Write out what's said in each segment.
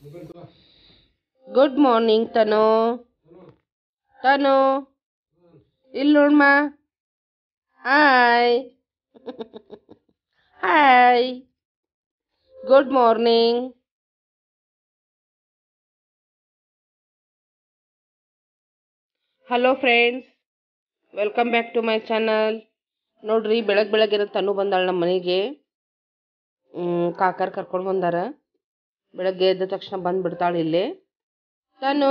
good morning Tanu Tanu ಇಲ್ಲಿ ನೋಡ್ಮ hi hi good morning hello friends welcome back to my channel ನೋಡ್ರಿ ಬೆಳಗ್ಗೆ ಬೆಳಗ್ಗೆ ತನು ಬಂದಾಳ ನಮ್ಮ ಮನೆಗೆ ಕಾಕರ್ ಕರ್ಕೊಂಡು ಬಂದಾರ ಬೆಳಗ್ಗೆ ಎದ್ದ ತಕ್ಷಣ ಬಂದ್ಬಿಡ್ತಾಳೆ ಇಲ್ಲಿ ತನು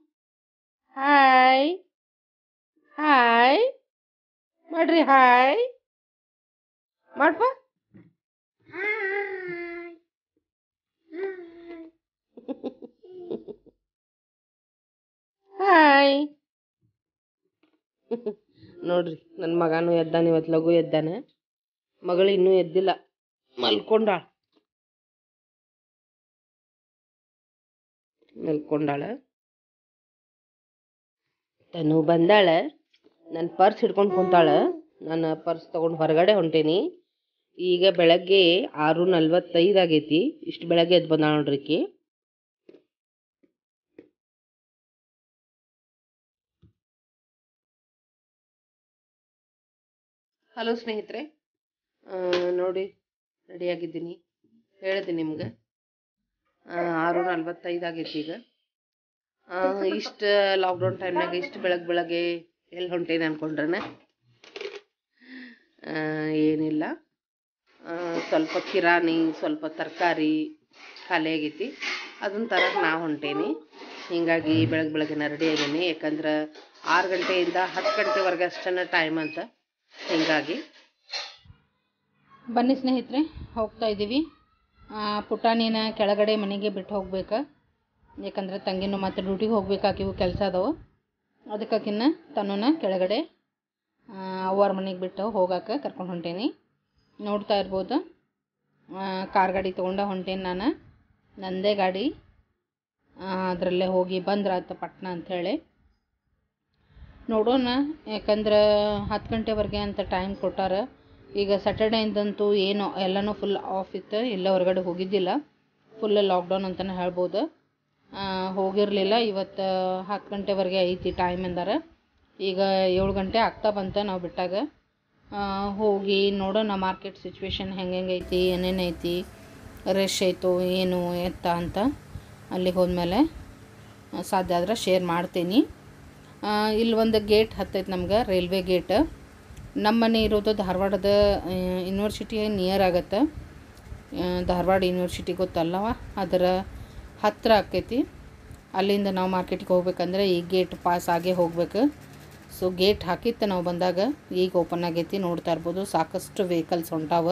ಹಾಯ್ ಹಾಯ್ ಮಾಡ್ರಿ ಹಾಯ್ ಮಾಡ್ಪ ಹಾಯ್ ನೋಡ್ರಿ ನನ್ನ ಮಗನೂ ಎದ್ದಾನ ಇವತ್ತು ಲಘು ಎದ್ದಾನೆ ಮಗಳು ಇನ್ನೂ ಎದ್ದಿಲ್ಲ ಮಲ್ಕೊಂಡಾಳ ಮಲ್ಕೊಂಡಾಳ ತನು ಬಂದಾಳ ನನ್ನ ಪರ್ಸ್ ಹಿಡ್ಕೊಂಡು ಕುಂತಾಳ ನಾನು ಪರ್ಸ್ ತಗೊಂಡು ಹೊರಗಡೆ ಹೊಂಟೇನಿ ಈಗ ಬೆಳಗ್ಗೆ ಆರು ನಲ್ವತ್ತೈದು ಆಗೈತಿ ಇಷ್ಟು ಬೆಳಗ್ಗೆ ಎದ್ದು ಬಂದಾಳ ನೋಡ್ರಿ ಈಕಿ ಹಲೋ ಸ್ನೇಹಿತರೆ ಆ, ನೋಡಿ ರೆಡಿಯಾಗಿದ್ದೀನಿ ಹೇಳಿದೆ ನಿಮ್ಗೆ ಆ, ಆರು ನಲ್ವತ್ತೈದು ಆಗೈತಿ ಈಗ ಇಷ್ಟು ಲಾಕ್ಡೌನ್ ಟೈಮ್ನಾಗ ಇಷ್ಟು ಬೆಳಗ್ಗೆ ಬೆಳಗ್ಗೆ ಎಲ್ಲಿ ಹೊಂಟೇನೆ ಅನ್ಕೊಂಡ್ರೆ ಏನಿಲ್ಲ ಆ, ಸ್ವಲ್ಪ ಕಿರಾಣಿ ಸ್ವಲ್ಪ ತರಕಾರಿ ಖಾಲಿ ಆಗೈತಿ ಅದನ್ನ ತರಕ್ಕೆ ನಾ ಹೊಂಟೇನಿ ಹೀಗಾಗಿ ಬೆಳಗ್ಗೆ ಬೆಳಗ್ಗೆನ ರೆಡಿ ಆಗೀನಿ ಯಾಕಂದ್ರೆ ಆರು ಗಂಟೆಯಿಂದ ಹತ್ತು ಗಂಟೆವರೆಗೆ ಅಷ್ಟನ್ನ ಟೈಮ್ ಅಂತ ಹೀಗಾಗಿ ಬನ್ನಿ ಸ್ನೇಹಿತರೆ ಹೋಗ್ತಾ ಇದ್ದೀವಿ ಆ, ಪುಟಾಣಿನ ಕೆಳಗಡೆ ಮನೆಗೆ ಬಿಟ್ಟು ಹೋಗ್ಬೇಕು ಯಾಕಂದ್ರೆ ತಂಗಿನೂ ಮತ್ತೆ ಡ್ಯೂಟಿಗೆ ಹೋಗ್ಬೇಕಾಕಿವು ಕೆಲಸ ಅದಾವು ಅದಕ್ಕಾಕಿನ್ನ ತನ್ನೂನ ಕೆಳಗಡೆ ಆ, ಅವ್ವರ ಮನೆಗೆ ಬಿಟ್ಟು ಹೋಗಕ್ಕೆ ಕರ್ಕೊಂಡು ಹೊಂಟೇನಿ ನೋಡ್ತಾ ಇರ್ಬೋದು ಆ, ಕಾರ್ ಗಾಡಿ ತೊಗೊಂಡ ಹೊಂಟೇನಿ ನಾನು ನಂದೇ ಗಾಡಿ ಅದರಲ್ಲೇ ಹೋಗಿ ಬಂದ್ರಾತ ಪಟ್ನ ಅಂಥೇಳಿ ನೋಡೋಣ ಯಾಕಂದ್ರೆ ಹತ್ತು ಗಂಟೆವರೆಗೆ ಅಂತ ಟೈಮ್ ಕೊಟ್ಟಾರ ಈಗ ಸ್ಯಾಟರ್ಡೇಯಿಂದಂತೂ ಏನೋ ಎಲ್ಲನೂ ಫುಲ್ ಆಫ್ ಇತ್ತು ಎಲ್ಲ ಹೊರಗಡೆ ಹೋಗಿದ್ದಿಲ್ಲ ಫುಲ್ ಲಾಕ್ಡೌನ್ ಅಂತಲೇ ಹೇಳ್ಬೋದು ಆ, ಹೋಗಿರಲಿಲ್ಲ ಇವತ್ತು ಹತ್ತು ಗಂಟೆವರೆಗೆ ಐತಿ ಟೈಮ್ ಎಂದಾರ ಈಗ ಏಳು ಗಂಟೆ ಆಗ್ತಾ ಬಂತ ನಾವು ಬಿಟ್ಟಾಗ ಆ, ಹೋಗಿ ನೋಡೋಣ ಮಾರ್ಕೆಟ್ ಸಿಚುವೇಶನ್ ಹೆಂಗೆ ಐತಿ ಏನೇನು ಐತಿ ರಶ್ ಐತು ಏನು ಎತ್ತ ಅಂತ ಅಲ್ಲಿಗೆ ಹೋದ್ಮೇಲೆ ಆ, ಸಾಧ್ಯ ಆದ್ರೆ ಶೇರ್ ಮಾಡ್ತೀನಿ ಆ, ಇಲ್ಲಿ ಒಂದು ಗೇಟ್ ಹತ್ತೈತೆ ನಮ್ಗೆ ರೈಲ್ವೆ ಗೇಟ್ ನಮ್ಮ ಮನೆ ಇರೋದು ಧಾರವಾಡದ ಯೂನಿವರ್ಸಿಟಿ ನಿಯರ್ ಆಗತ್ತೆ ಆ, ಧಾರವಾಡ ಯೂನಿವರ್ಸಿಟಿ ಗೊತ್ತಲ್ಲವ ಅದರ ಹತ್ತಿರ ಆಕೈತಿ ಅಲ್ಲಿಂದ ನಾವು ಮಾರ್ಕೆಟಿಗೆ ಹೋಗ್ಬೇಕಂದ್ರೆ ಈ ಗೇಟ್ ಪಾಸ್ ಆಗೇ ಹೋಗ್ಬೇಕು ಸೊ ಗೇಟ್ ಹಾಕಿತ್ತು ನಾವು ಬಂದಾಗ ಈಗ ಓಪನ್ ಆಗೈತಿ ನೋಡ್ತಾ ಇರ್ಬೋದು ಸಾಕಷ್ಟು ವೆಹಿಕಲ್ಸ್ ಹೊಂಟಾವ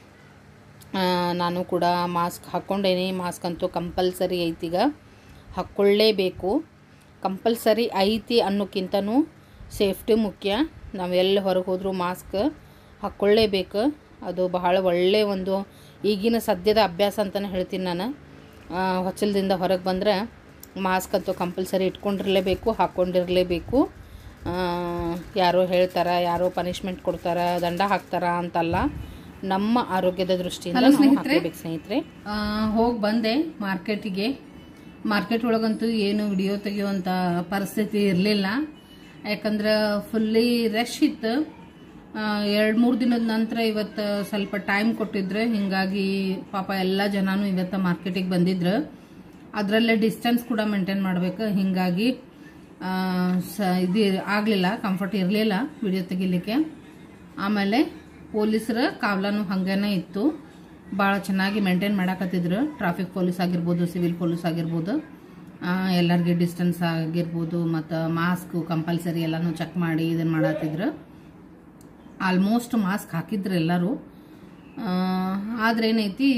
ಆ, ನಾನು ಕೂಡ ಮಾಸ್ಕ್ ಹಾಕ್ಕೊಂಡೇನಿ ಮಾಸ್ಕ್ ಅಂತೂ ಕಂಪಲ್ಸರಿ ಐತೀಗ ಹಾಕ್ಕೊಳ್ಳೇಬೇಕು ಕಂಪಲ್ಸರಿ ಐತಿ ಅನ್ನೋಕ್ಕಿಂತನೂ ಸೇಫ್ಟಿ ಮುಖ್ಯ ನಾವು ಎಲ್ಲಿ ಹೊರಗೆ ಹೋದರೂ ಮಾಸ್ಕ್ ಹಾಕ್ಕೊಳ್ಳೇಬೇಕು ಅದು ಬಹಳ ಒಳ್ಳೆಯ ಒಂದು ಈಗಿನ ಸದ್ಯದ ಅಭ್ಯಾಸ ಅಂತಲೇ ಹೇಳ್ತೀನಿ ನಾನು ಆ, ಹೊಚ್ಚಲದಿಂದ ಹೊರಗೆ ಬಂದರೆ ಮಾಸ್ಕ್ ಅಂತೂ ಕಂಪಲ್ಸರಿ ಇಟ್ಕೊಂಡಿರಲೇಬೇಕು ಹಾಕ್ಕೊಂಡಿರಲೇಬೇಕು ಆ, ಯಾರೋ ಹೇಳ್ತಾರ ಯಾರೋ ಪನಿಷ್ಮೆಂಟ್ ಕೊಡ್ತಾರ ದಂಡ ಹಾಕ್ತಾರ ಅಂತಲ್ಲ ನಮ್ಮ ಆರೋಗ್ಯದ ದೃಷ್ಟಿಯಿಂದ ನಾವು ಹಾಕ್ಲೇಬೇಕು ಸ್ನೇಹಿತರೆ ಹೋಗಿ ಬಂದೆ ಮಾರ್ಕೆಟಿಗೆ ಮಾರ್ಕೆಟ್ ಒಳಗಂತೂ ಏನು ವಿಡಿಯೋ ತೆಗಿಯುವಂಥ ಪರಿಸ್ಥಿತಿ ಇರಲಿಲ್ಲ ಯಾಕಂದ್ರೆ ಫುಲ್ಲಿ ರಶ್ ಇತ್ತು ಎರಡು ಮೂರು ದಿನದ ನಂತರ ಇವತ್ತು ಸ್ವಲ್ಪ ಟೈಮ್ ಕೊಟ್ಟಿದ್ರು ಹಿಂಗಾಗಿ ಪಾಪ ಎಲ್ಲ ಜನನೂ ಇವತ್ತು ಮಾರ್ಕೆಟಿಗೆ ಬಂದಿದ್ರು ಅದರಲ್ಲೇ ಡಿಸ್ಟೆನ್ಸ್ ಕೂಡ ಮೇಂಟೈನ್ ಮಾಡಬೇಕು ಹಿಂಗಾಗಿ ಆ, ಸ ಇದು ಆಗಲಿಲ್ಲ ಕಂಫರ್ಟ್ ಇರಲಿಲ್ಲ ವಿಡಿಯೋ ತೆಗಿಲಿಕ್ಕೆ ಆಮೇಲೆ ಪೊಲೀಸರ ಕಾವಲಾನು ಹಂಗೇನೆ ಇತ್ತು ಭಾಳ ಚೆನ್ನಾಗಿ ಮೇಂಟೈನ್ ಮಾಡಾಕತ್ತಿದ್ರು ಟ್ರಾಫಿಕ್ ಪೊಲೀಸ್ ಆಗಿರ್ಬೋದು ಸಿವಿಲ್ ಪೊಲೀಸ್ ಆಗಿರ್ಬೋದು ಆ, ಎಲ್ಲರಿಗೆ ಡಿಸ್ಟೆನ್ಸ್ ಆಗಿರ್ಬೋದು ಮತ್ತು ಮಾಸ್ಕ್ ಕಂಪಲ್ಸರಿ ಎಲ್ಲನೂ ಚೆಕ್ ಮಾಡಿ ಇದನ್ನು ಮಾಡತ್ತಿದ್ರು ಆಲ್ಮೋಸ್ಟ್ ಮಾಸ್ಕ್ ಹಾಕಿದ್ರು ಎಲ್ಲರೂ ಆದ್ರೆ ಏನೈತಿ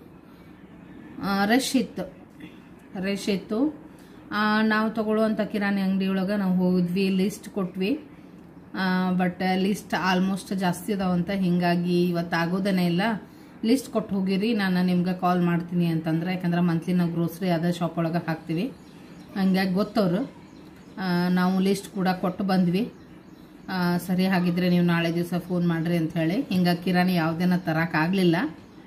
ರಶ್ ಇತ್ತು ರಶ್ ಇತ್ತು ಆ, ನಾವು ತಗೊಳ್ಳುವಂಥ ಕಿರಾಣಿ ಅಂಗಡಿ ಒಳಗೆ ನಾವು ಹೋಗಿದ್ವಿ ಲಿಸ್ಟ್ ಕೊಟ್ವಿ ಬಟ್ ಲಿಸ್ಟ್ ಆಲ್ಮೋಸ್ಟ್ ಜಾಸ್ತಿ ಅದಾವಂತ ಹಿಂಗಾಗಿ ಇವತ್ತು ಆಗೋದೇನೇ ಇಲ್ಲ ಲಿಸ್ಟ್ ಕೊಟ್ಟು ಹೋಗಿರಿ ನಾನು ನಿಮ್ಗೆ ಕಾಲ್ ಮಾಡ್ತೀನಿ ಅಂತಂದ್ರೆ ಯಾಕಂದ್ರೆ ಮಂತ್ಲಿ ನಾವು ಗ್ರೋಸ್ರಿ ಅದೇ ಶಾಪ್ ಒಳಗೆ ಹಾಕ್ತೀವಿ ಹಂಗಾಗಿ ಗೊತ್ತವರು ಆ, ನಾವು ಲಿಸ್ಟ್ ಕೂಡ ಕೊಟ್ಟು ಬಂದ್ವಿ ಆ, ಸರಿ ಹಾಗಿದ್ರೆ ನೀವು ನಾಳೆ ದಿವಸ ಫೋನ್ ಮಾಡಿರಿ ಅಂತ ಹೇಳಿ ಹಿಂಗಾಗಿ ಕಿರಾಣಿ ಯಾವುದೇನ ತರೋಕ್ಕಾಗಲಿಲ್ಲ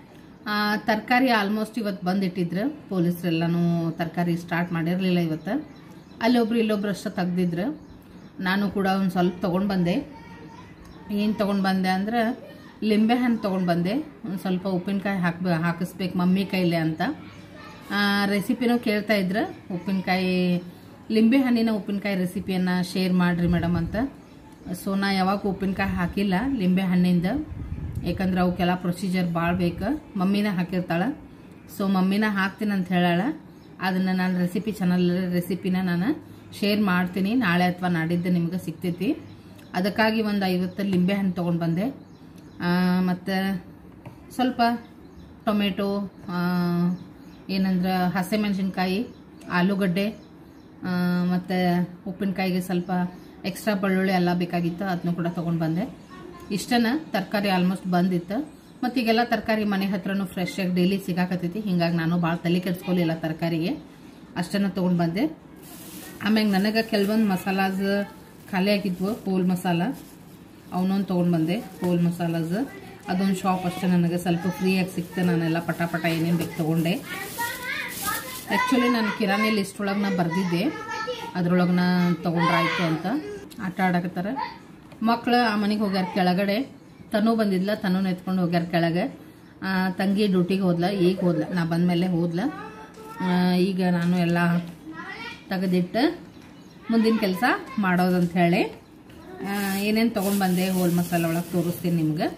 ತರಕಾರಿ ಆಲ್ಮೋಸ್ಟ್ ಇವತ್ತು ಬಂದಿಟ್ಟಿದ್ರು ಪೊಲೀಸರೆಲ್ಲನೂ ತರಕಾರಿ ಸ್ಟಾರ್ಟ್ ಮಾಡಿರಲಿಲ್ಲ ಇವತ್ತು ಅಲ್ಲೊಬ್ರು ಇಲ್ಲೊಬ್ರು ಅಷ್ಟು ತೆಗ್ದಿದ್ರು ನಾನು ಕೂಡ ಒಂದು ಸ್ವಲ್ಪ ತೊಗೊಂಡು ಬಂದೆ ಏನು ತೊಗೊಂಡು ಬಂದೆ ಅಂದ್ರೆ ಲಿಂಬೆ ಹಣ್ಣು ತೊಗೊಂಡು ಬಂದೆ ಒಂದು ಸ್ವಲ್ಪ ಉಪ್ಪಿನಕಾಯಿ ಹಾಕ್ಬೇ ಹಾಕಿಸ್ಬೇಕು ಮಮ್ಮಿ ಕೈಲೆ ಅಂತ ರೆಸಿಪಿನೂ ಕೇಳ್ತಾ ಇದ್ರು ಉಪ್ಪಿನಕಾಯಿ ಲಿಂಬೆ ಹಣ್ಣಿನ ಉಪ್ಪಿನಕಾಯಿ ರೆಸಿಪಿಯನ್ನು ಶೇರ್ ಮಾಡಿರಿ ಮೇಡಮ್ ಅಂತ ಸೊ ನಾ ಯಾವಾಗ ಉಪ್ಪಿನಕಾಯಿ ಹಾಕಿಲ್ಲ ಲಿಂಬೆ ಹಣ್ಣಿಂದ ಯಾಕಂದ್ರೆ ಅವಕ್ಕೆಲ್ಲ ಪ್ರೊಸೀಜರ್ ಭಾಳ ಬೇಕು ಮಮ್ಮಿನ ಹಾಕಿರ್ತಾಳೆ ಸೊ ಮಮ್ಮಿನ ಹಾಕ್ತೀನಿ ಅಂತ ಹೇಳಾಳ ಅದನ್ನು ನಾನು ರೆಸಿಪಿ ಚಾನಲ್ ರೆಸಿಪಿನ ನಾನು ಶೇರ್ ಮಾಡ್ತೀನಿ ನಾಳೆ ಅಥವಾ ನಾಡಿದ್ದು ನಿಮ್ಗೆ ಸಿಗ್ತೈತಿ ಅದಕ್ಕಾಗಿ ಒಂದು ಐವತ್ತು ಲಿಂಬೆ ಹಣ್ಣು ತೊಗೊಂಡು ಬಂದೆ ಮತ್ತು ಸ್ವಲ್ಪ ಟೊಮೆಟೊ ಏನಂದ್ರೆ ಹಸಿಮೆಣಸಿನ್ಕಾಯಿ ಆಲೂಗಡ್ಡೆ ಮತ್ತು ಉಪ್ಪಿನಕಾಯಿಗೆ ಸ್ವಲ್ಪ ಎಕ್ಸ್ಟ್ರಾ ಬೆಳ್ಳುಳ್ಳಿ ಎಲ್ಲ ಬೇಕಾಗಿತ್ತು ಅದನ್ನು ಕೂಡ ತೊಗೊಂಡು ಬಂದೆ ಇಷ್ಟನ ತರಕಾರಿ ಆಲ್ಮೋಸ್ಟ್ ಬಂದಿತ್ತು ಮತ್ತು ಈಗೆಲ್ಲ ತರಕಾರಿ ಮನೆ ಹತ್ರನೂ ಫ್ರೆಶ್ ಆಗಿ ಡೈಲಿ ಸಿಗಾಕತ್ತೈತಿ ಹಿಂಗಾಗಿ ನಾನು ಭಾಳ ತಲೆ ಕೆಡಿಸ್ಕೊಲಿಲ್ಲ ತರಕಾರಿಗೆ ಅಷ್ಟನ್ನು ತೊಗೊಂಡು ಬಂದೆ ಆಮ್ಯಾಗ ನನಗೆ ಕೆಲವೊಂದು ಮಸಾಲಾಸ್ ಖಾಲಿ ಆಗಿದ್ವು ಹೋಲ್ ಮಸಾಲ ಅವನೊಂದು ತೊಗೊಂಡು ಬಂದೆ ಹೋಲ್ ಮಸಾಲಾಸ್ ಅದೊಂದು ಶಾಪ್ ಅಷ್ಟೇ ನನಗೆ ಸ್ವಲ್ಪ ಫ್ರೀಯಾಗಿ ಸಿಕ್ತು ನಾನೆಲ್ಲ ಪಟ ಪಟ ಏನೇನು ಬೇಕು ತೊಗೊಂಡೆ ಆ್ಯಕ್ಚುಲಿ ನಾನು ಕಿರಾಣಿ ಲಿಸ್ಟ್ ಒಳಗೆ ನಾ ಬರೆದಿದ್ದೆ ಅದ್ರೊಳಗೆ ನಾ ತೊಗೊಂಡ್ರಾಯ್ತು ಅಂತ ಆಟ ಆಡಕತ್ತಾರ ಮಕ್ಳು ಆ ಮನೆಗೆ ಹೋಗ್ಯಾರ ಕೆಳಗಡೆ ತನು ಬಂದಿದ್ಲ ತನು ಎತ್ಕೊಂಡು ಹೋಗ್ಯಾರ ಕೆಳಗೆ ಆ, ತಂಗಿ ಡ್ಯೂಟಿಗೆ ಹೋದ್ಲ ಈಗ ಹೋದ್ಲ ನಾ ಬಂದಮೇಲೆ ಹೋದ್ಲ ಆ, ಈಗ ನಾನು ಎಲ್ಲ ತೆಗೆದಿಟ್ಟು ಮುಂದಿನ ಕೆಲಸ ಮಾಡೋದಂತ ಹೇಳಿ ಏನೇನು ತೊಗೊಂಡು ಬಂದೆ ಹೋಲ್ ಮಸಾಲ ಒಳಗೆ ತೋರಿಸ್ತೀನಿ ನಿಮ್ಗೆ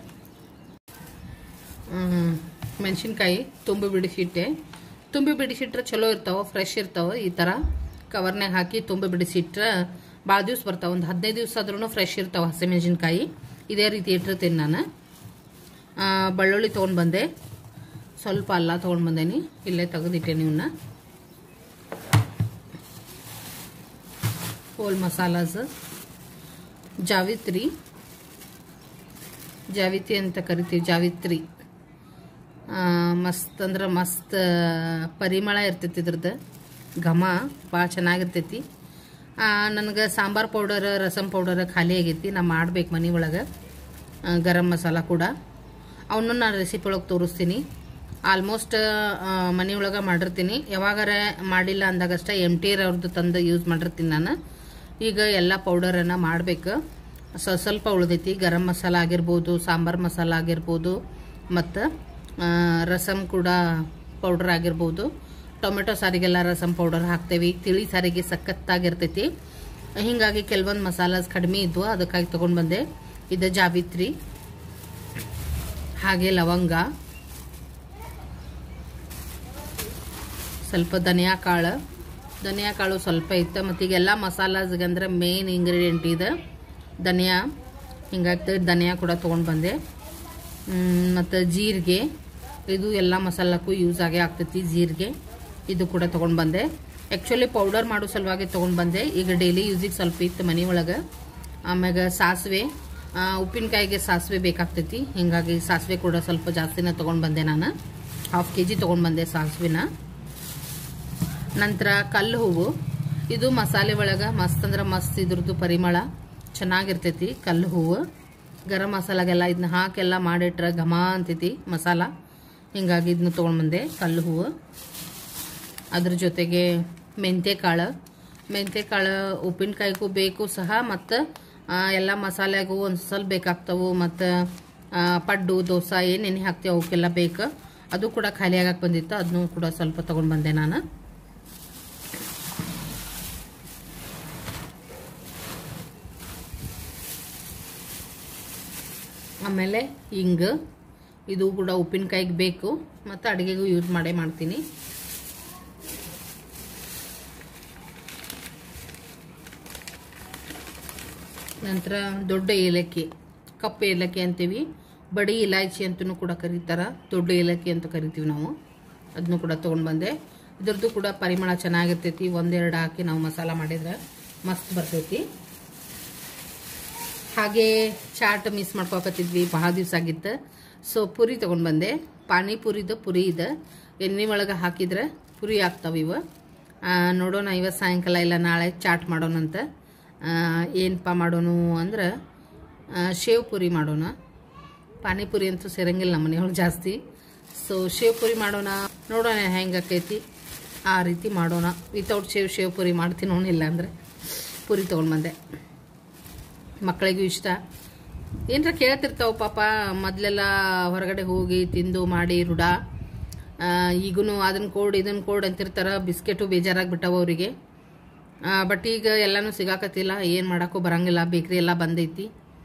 ಮೆಣಸಿನ್ಕಾಯಿ ತುಂಬಿ ಬಿಡಿಸಿಟ್ಟೆ ತುಂಬಿ ಬಿಡಿಸಿಟ್ರೆ ಚಲೋ ಇರ್ತಾವೆ ಫ್ರೆಶ್ ಇರ್ತಾವೆ ಈ ಥರ ಕವರ್ನಾಗ ಹಾಕಿ ತುಂಬಿ ಬಿಡಿಸಿಟ್ರೆ ಭಾಳ ದಿವ್ಸ ಬರ್ತಾವೆ ಒಂದು ಹದಿನೈದು ದಿವಸ ಆದ್ರೂ ಫ್ರೆಶ್ ಇರ್ತಾವೆ ಹಸಿಮೆಣಸಿನ್ಕಾಯಿ ಇದೇ ರೀತಿ ಇಟ್ಟಿರ್ತೀನಿ ನಾನು ಆ, ಬೆಳ್ಳುಳ್ಳಿ ತೊಗೊಂಡು ಬಂದೆ ಸ್ವಲ್ಪ ಅಲ್ಲ ತೊಗೊಂಡು ಬಂದೇನಿ ಇಲ್ಲೇ ತೆಗೆದಿಟ್ಟೇನಿ ಇವನ್ನ ಹೋಲ್ ಮಸಾಲಾಸ್ ಜಾವಿತ್ರಿ ಜಾವಿತ್ರಿ ಅಂತ ಕರಿತೀವಿ ಜಾವಿತ್ರಿ ಆ, ಮಸ್ತ್ ಅಂದ್ರೆ ಮಸ್ತ್ ಪರಿಮಳ ಇರ್ತೈತಿ ಇದ್ರದ್ದು ಘಮ ಭಾಳ ಚೆನ್ನಾಗಿರ್ತೈತಿ ನನಗೆ ಸಾಂಬಾರ್ ಪೌಡರ್ ರಸಮ್ ಪೌಡರ್ ಖಾಲಿ ಆಗೈತಿ ನಾ ಮಾಡ್ಬೇಕು ಮನೆ ಒಳಗೆ ಗರಂ ಮಸಾಲ ಕೂಡ ಅವನ್ನ ನಾನು ರೆಸಿಪಿ ಒಳಗೆ ತೋರಿಸ್ತೀನಿ ಆಲ್ಮೋಸ್ಟ್ ಮನೆ ಒಳಗೆ ಮಾಡಿರ್ತೀನಿ ಯಾವಾಗಾರ ಮಾಡಿಲ್ಲ ಅಂದಾಗಷ್ಟೇ ಎಮ್ ಟಿ ಅವ್ರದ್ದು ತಂದು ಯೂಸ್ ಮಾಡಿರ್ತೀನಿ ನಾನು ಈಗ ಎಲ್ಲ ಪೌಡರನ್ನು ಮಾಡಬೇಕು ಸ ಸ್ವಲ್ಪ ಉಳ್ದೈತಿ ಗರಂ ಮಸಾಲ ಆಗಿರ್ಬೋದು ಸಾಂಬಾರ್ ಮಸಾಲ ಆಗಿರ್ಬೋದು ಮತ್ತು ರಸಮ್ ಕೂಡ ಪೌಡರ್ ಆಗಿರ್ಬೋದು ಟೊಮೆಟೊ ಸಾರಿಗೆಲ್ಲ ರಸಮ್ ಪೌಡರ್ ಹಾಕ್ತೇವೆ ತಿಳಿ ಸಾರಿಗೆ ಸಖತ್ತಾಗಿರ್ತೈತಿ ಹೀಗಾಗಿ ಕೆಲವೊಂದು ಮಸಾಲಾಸ್ ಕಡಿಮೆ ಇದ್ವು ಅದಕ್ಕಾಗಿ ತೊಗೊಂಡು ಬಂದೆ ಇದು ಜಾವಿತ್ರಿ ಹಾಗೆ ಲವಂಗ ಸ್ವಲ್ಪ ಧನಿಯಾ ಕಾಳು ಧನಿಯಾ ಕಾಳು ಸ್ವಲ್ಪ ಇತ್ತು ಮತ್ತು ಈಗೆಲ್ಲ ಮಸಾಲಾಸ್ಗೆ ಅಂದ್ರೆ ಮೇನ್ ಇಂಗ್ರೀಡಿಯೆಂಟ್ ಇದೆ ಧನಿಯಾ ಹಿಂಗಾಗಿ ಧನಿಯಾ ಕೂಡ ತೊಗೊಂಡು ಬಂದೆ ಮತ್ತು ಜೀರಿಗೆ ಇದು ಎಲ್ಲ ಮಸಾಲಕ್ಕೂ ಯೂಸ್ ಆಗೇ ಆಗ್ತೈತಿ ಜೀರಿಗೆ ಇದು ಕೂಡ ತೊಗೊಂಡು ಬಂದೆ ಆ್ಯಕ್ಚುಲಿ ಪೌಡರ್ ಮಾಡೋ ಸಲುವಾಗಿ ತೊಗೊಂಡು ಬಂದೆ ಈಗ ಡೈಲಿ ಯೂಸಿಗೆ ಸ್ವಲ್ಪ ಇತ್ತು ಮನೆ ಒಳಗೆ ಆಮ್ಯಾಗ ಸಾಸಿವೆ ಆ, ಉಪ್ಪಿನಕಾಯಿಗೆ ಸಾಸಿವೆ ಬೇಕಾಗ್ತೈತಿ ಹಿಂಗಾಗಿ ಸಾಸಿವೆ ಕೂಡ ಸ್ವಲ್ಪ ಜಾಸ್ತಿನ ತೊಗೊಂಡು ಬಂದೆ ನಾನು ಹಾಫ್ ಕೆ ಜಿ ತೊಗೊಂಡು ಬಂದೆ ಸಾಸಿವೆನ ನಂತರ ಕಲ್ಲು ಹೂವು ಇದು ಮಸಾಲೆ ಒಳಗೆ ಮಸ್ತ್ ಅಂದ್ರೆ ಮಸ್ತ್ ಇದ್ರದ್ದು ಪರಿಮಳ ಚೆನ್ನಾಗಿರ್ತೈತಿ ಕಲ್ಲು ಹೂವು ಗರಂ ಮಸಾಲಾಗೆಲ್ಲ ಇದನ್ನ ಹಾಕೆಲ್ಲ ಮಾಡಿಟ್ರೆ ಘಮ ಅಂತೈತಿ ಮಸಾಲ ಹಿಂಗಾಗಿ ಇದನ್ನ ತೊಗೊಂಡ್ಬಂದೆ ಕಲ್ಲು ಹೂವು ಅದ್ರ ಜೊತೆಗೆ ಮೆಂತ್ಯ ಕಾಳು ಮೆಂತ್ಯ ಕಾಳು ಉಪ್ಪಿನಕಾಯಿಗೂ ಬೇಕು ಸಹ ಮತ್ತು ಎಲ್ಲ ಮಸಾಲೆಗೂ ಒಂದು ಸ್ವಲ್ಪ ಬೇಕಾಗ್ತವು ಮತ್ತು ಪಡ್ಡು ದೋಸೆ ಏನೇನು ಹಾಕ್ತೀವಿ ಅವಕ್ಕೆಲ್ಲ ಬೇಕು ಅದು ಕೂಡ ಖಾಲಿ ಆಗಕ್ಕೆ ಬಂದಿತ್ತು ಅದನ್ನು ಕೂಡ ಸ್ವಲ್ಪ ತೊಗೊಂಡು ಬಂದೆ ನಾನು ಆಮೇಲೆ ಹಿಂಗೆ ಇದು ಕೂಡ ಉಪ್ಪಿನಕಾಯಿಗೆ ಬೇಕು ಮತ್ತು ಅಡುಗೆಗೂ ಯೂಸ್ ಮಾಡೇ ಮಾಡ್ತೀನಿ ನಂತರ ದೊಡ್ಡ ಏಲಕ್ಕಿ ಕಪ್ಪು ಏಲಕ್ಕಿ ಅಂತೀವಿ ಬಡಿ ಇಲಾಚಿ ಅಂತಲೂ ಕೂಡ ಕರೀತಾರೆ ದೊಡ್ಡ ಏಲಕ್ಕಿ ಅಂತ ಕರಿತೀವಿ ನಾವು ಅದನ್ನು ಕೂಡ ತೊಗೊಂಡು ಬಂದೆ ಇದ್ರದ್ದು ಕೂಡ ಪರಿಮಳ ಚೆನ್ನಾಗಿರ್ತೈತಿ ಒಂದೆರಡು ಹಾಕಿ ನಾವು ಮಸಾಲ ಮಾಡಿದ್ರೆ ಮಸ್ತ್ ಬರ್ತೈತಿ ಹಾಗೆ ಚಾಟ್ ಮಿಸ್ ಮಾಡ್ಕೊಕತ್ತಿದ್ವಿ ಭಾಳ ದಿವಸ ಆಗಿತ್ತು ಸೊ ಪುರಿ ತೊಗೊಂಡು ಬಂದೆ ಪಾನಿಪುರಿದು ಪುರಿ ಇದೆ ಎಣ್ಣೆ ಒಳಗೆ ಹಾಕಿದ್ರೆ ಪುರಿ ಆಗ್ತಾವೆ ಇವು ಆ, ನೋಡೋಣ ಇವತ್ತು ಸಾಯಂಕಾಲ ಇಲ್ಲ ನಾಳೆ ಚಾಟ್ ಮಾಡೋಣಂತ ಆ, ಏನಪ್ಪ ಮಾಡೋಣ ಅಂದ್ರೆ ಆ, ಶೇವ್ ಪುರಿ ಮಾಡೋಣ ಪಾನಿಪುರಿ ಅಂತೂ ಸೇರಂಗಿಲ್ಲ ನಮ್ಮ ಮನೆಯೊಳಗೆ ಜಾಸ್ತಿ ಸೊ ಶೇವ್ ಪುರಿ ಮಾಡೋಣ ನೋಡೋಣ ಹೆಂಗೆ ಆಕೈತಿ ಆ ರೀತಿ ಮಾಡೋಣ ವಿತೌಟ್ ಶೇವ್ ಶೇವ್ ಪುರಿ ಮಾಡ್ತೀನಿ ನೋಡಿ ಇಲ್ಲ ಅಂದರೆ ಪುರಿ ತೊಗೊಂಡು ಬಂದೆ ಮಕ್ಕಳಿಗೂ ಇಷ್ಟ ಏನರ ಕೇಳ್ತಿರ್ತಾವೆ ಪಾಪ ಮೊದಲೆಲ್ಲ ಹೊರಗಡೆ ಹೋಗಿ ತಿಂದು ಮಾಡಿ ರೂಢ ಈಗೂ ಅದನ್ನ ಕೊಡು ಇದನ್ನ ಕೊಡು ಅಂತಿರ್ತಾರೆ ಬಿಸ್ಕೆಟು ಬೇಜಾರಾಗ್ಬಿಟ್ಟವ ಅವರಿಗೆ ಬಟ್ ಈಗ ಎಲ್ಲನೂ ಸಿಗಾಕತ್ತಿಲ್ಲ ಏನು ಮಾಡೋಕ್ಕೂ ಬರಂಗಿಲ್ಲ ಬೇಕ್ರಿ ಎಲ್ಲ ಬಂದೈತಿ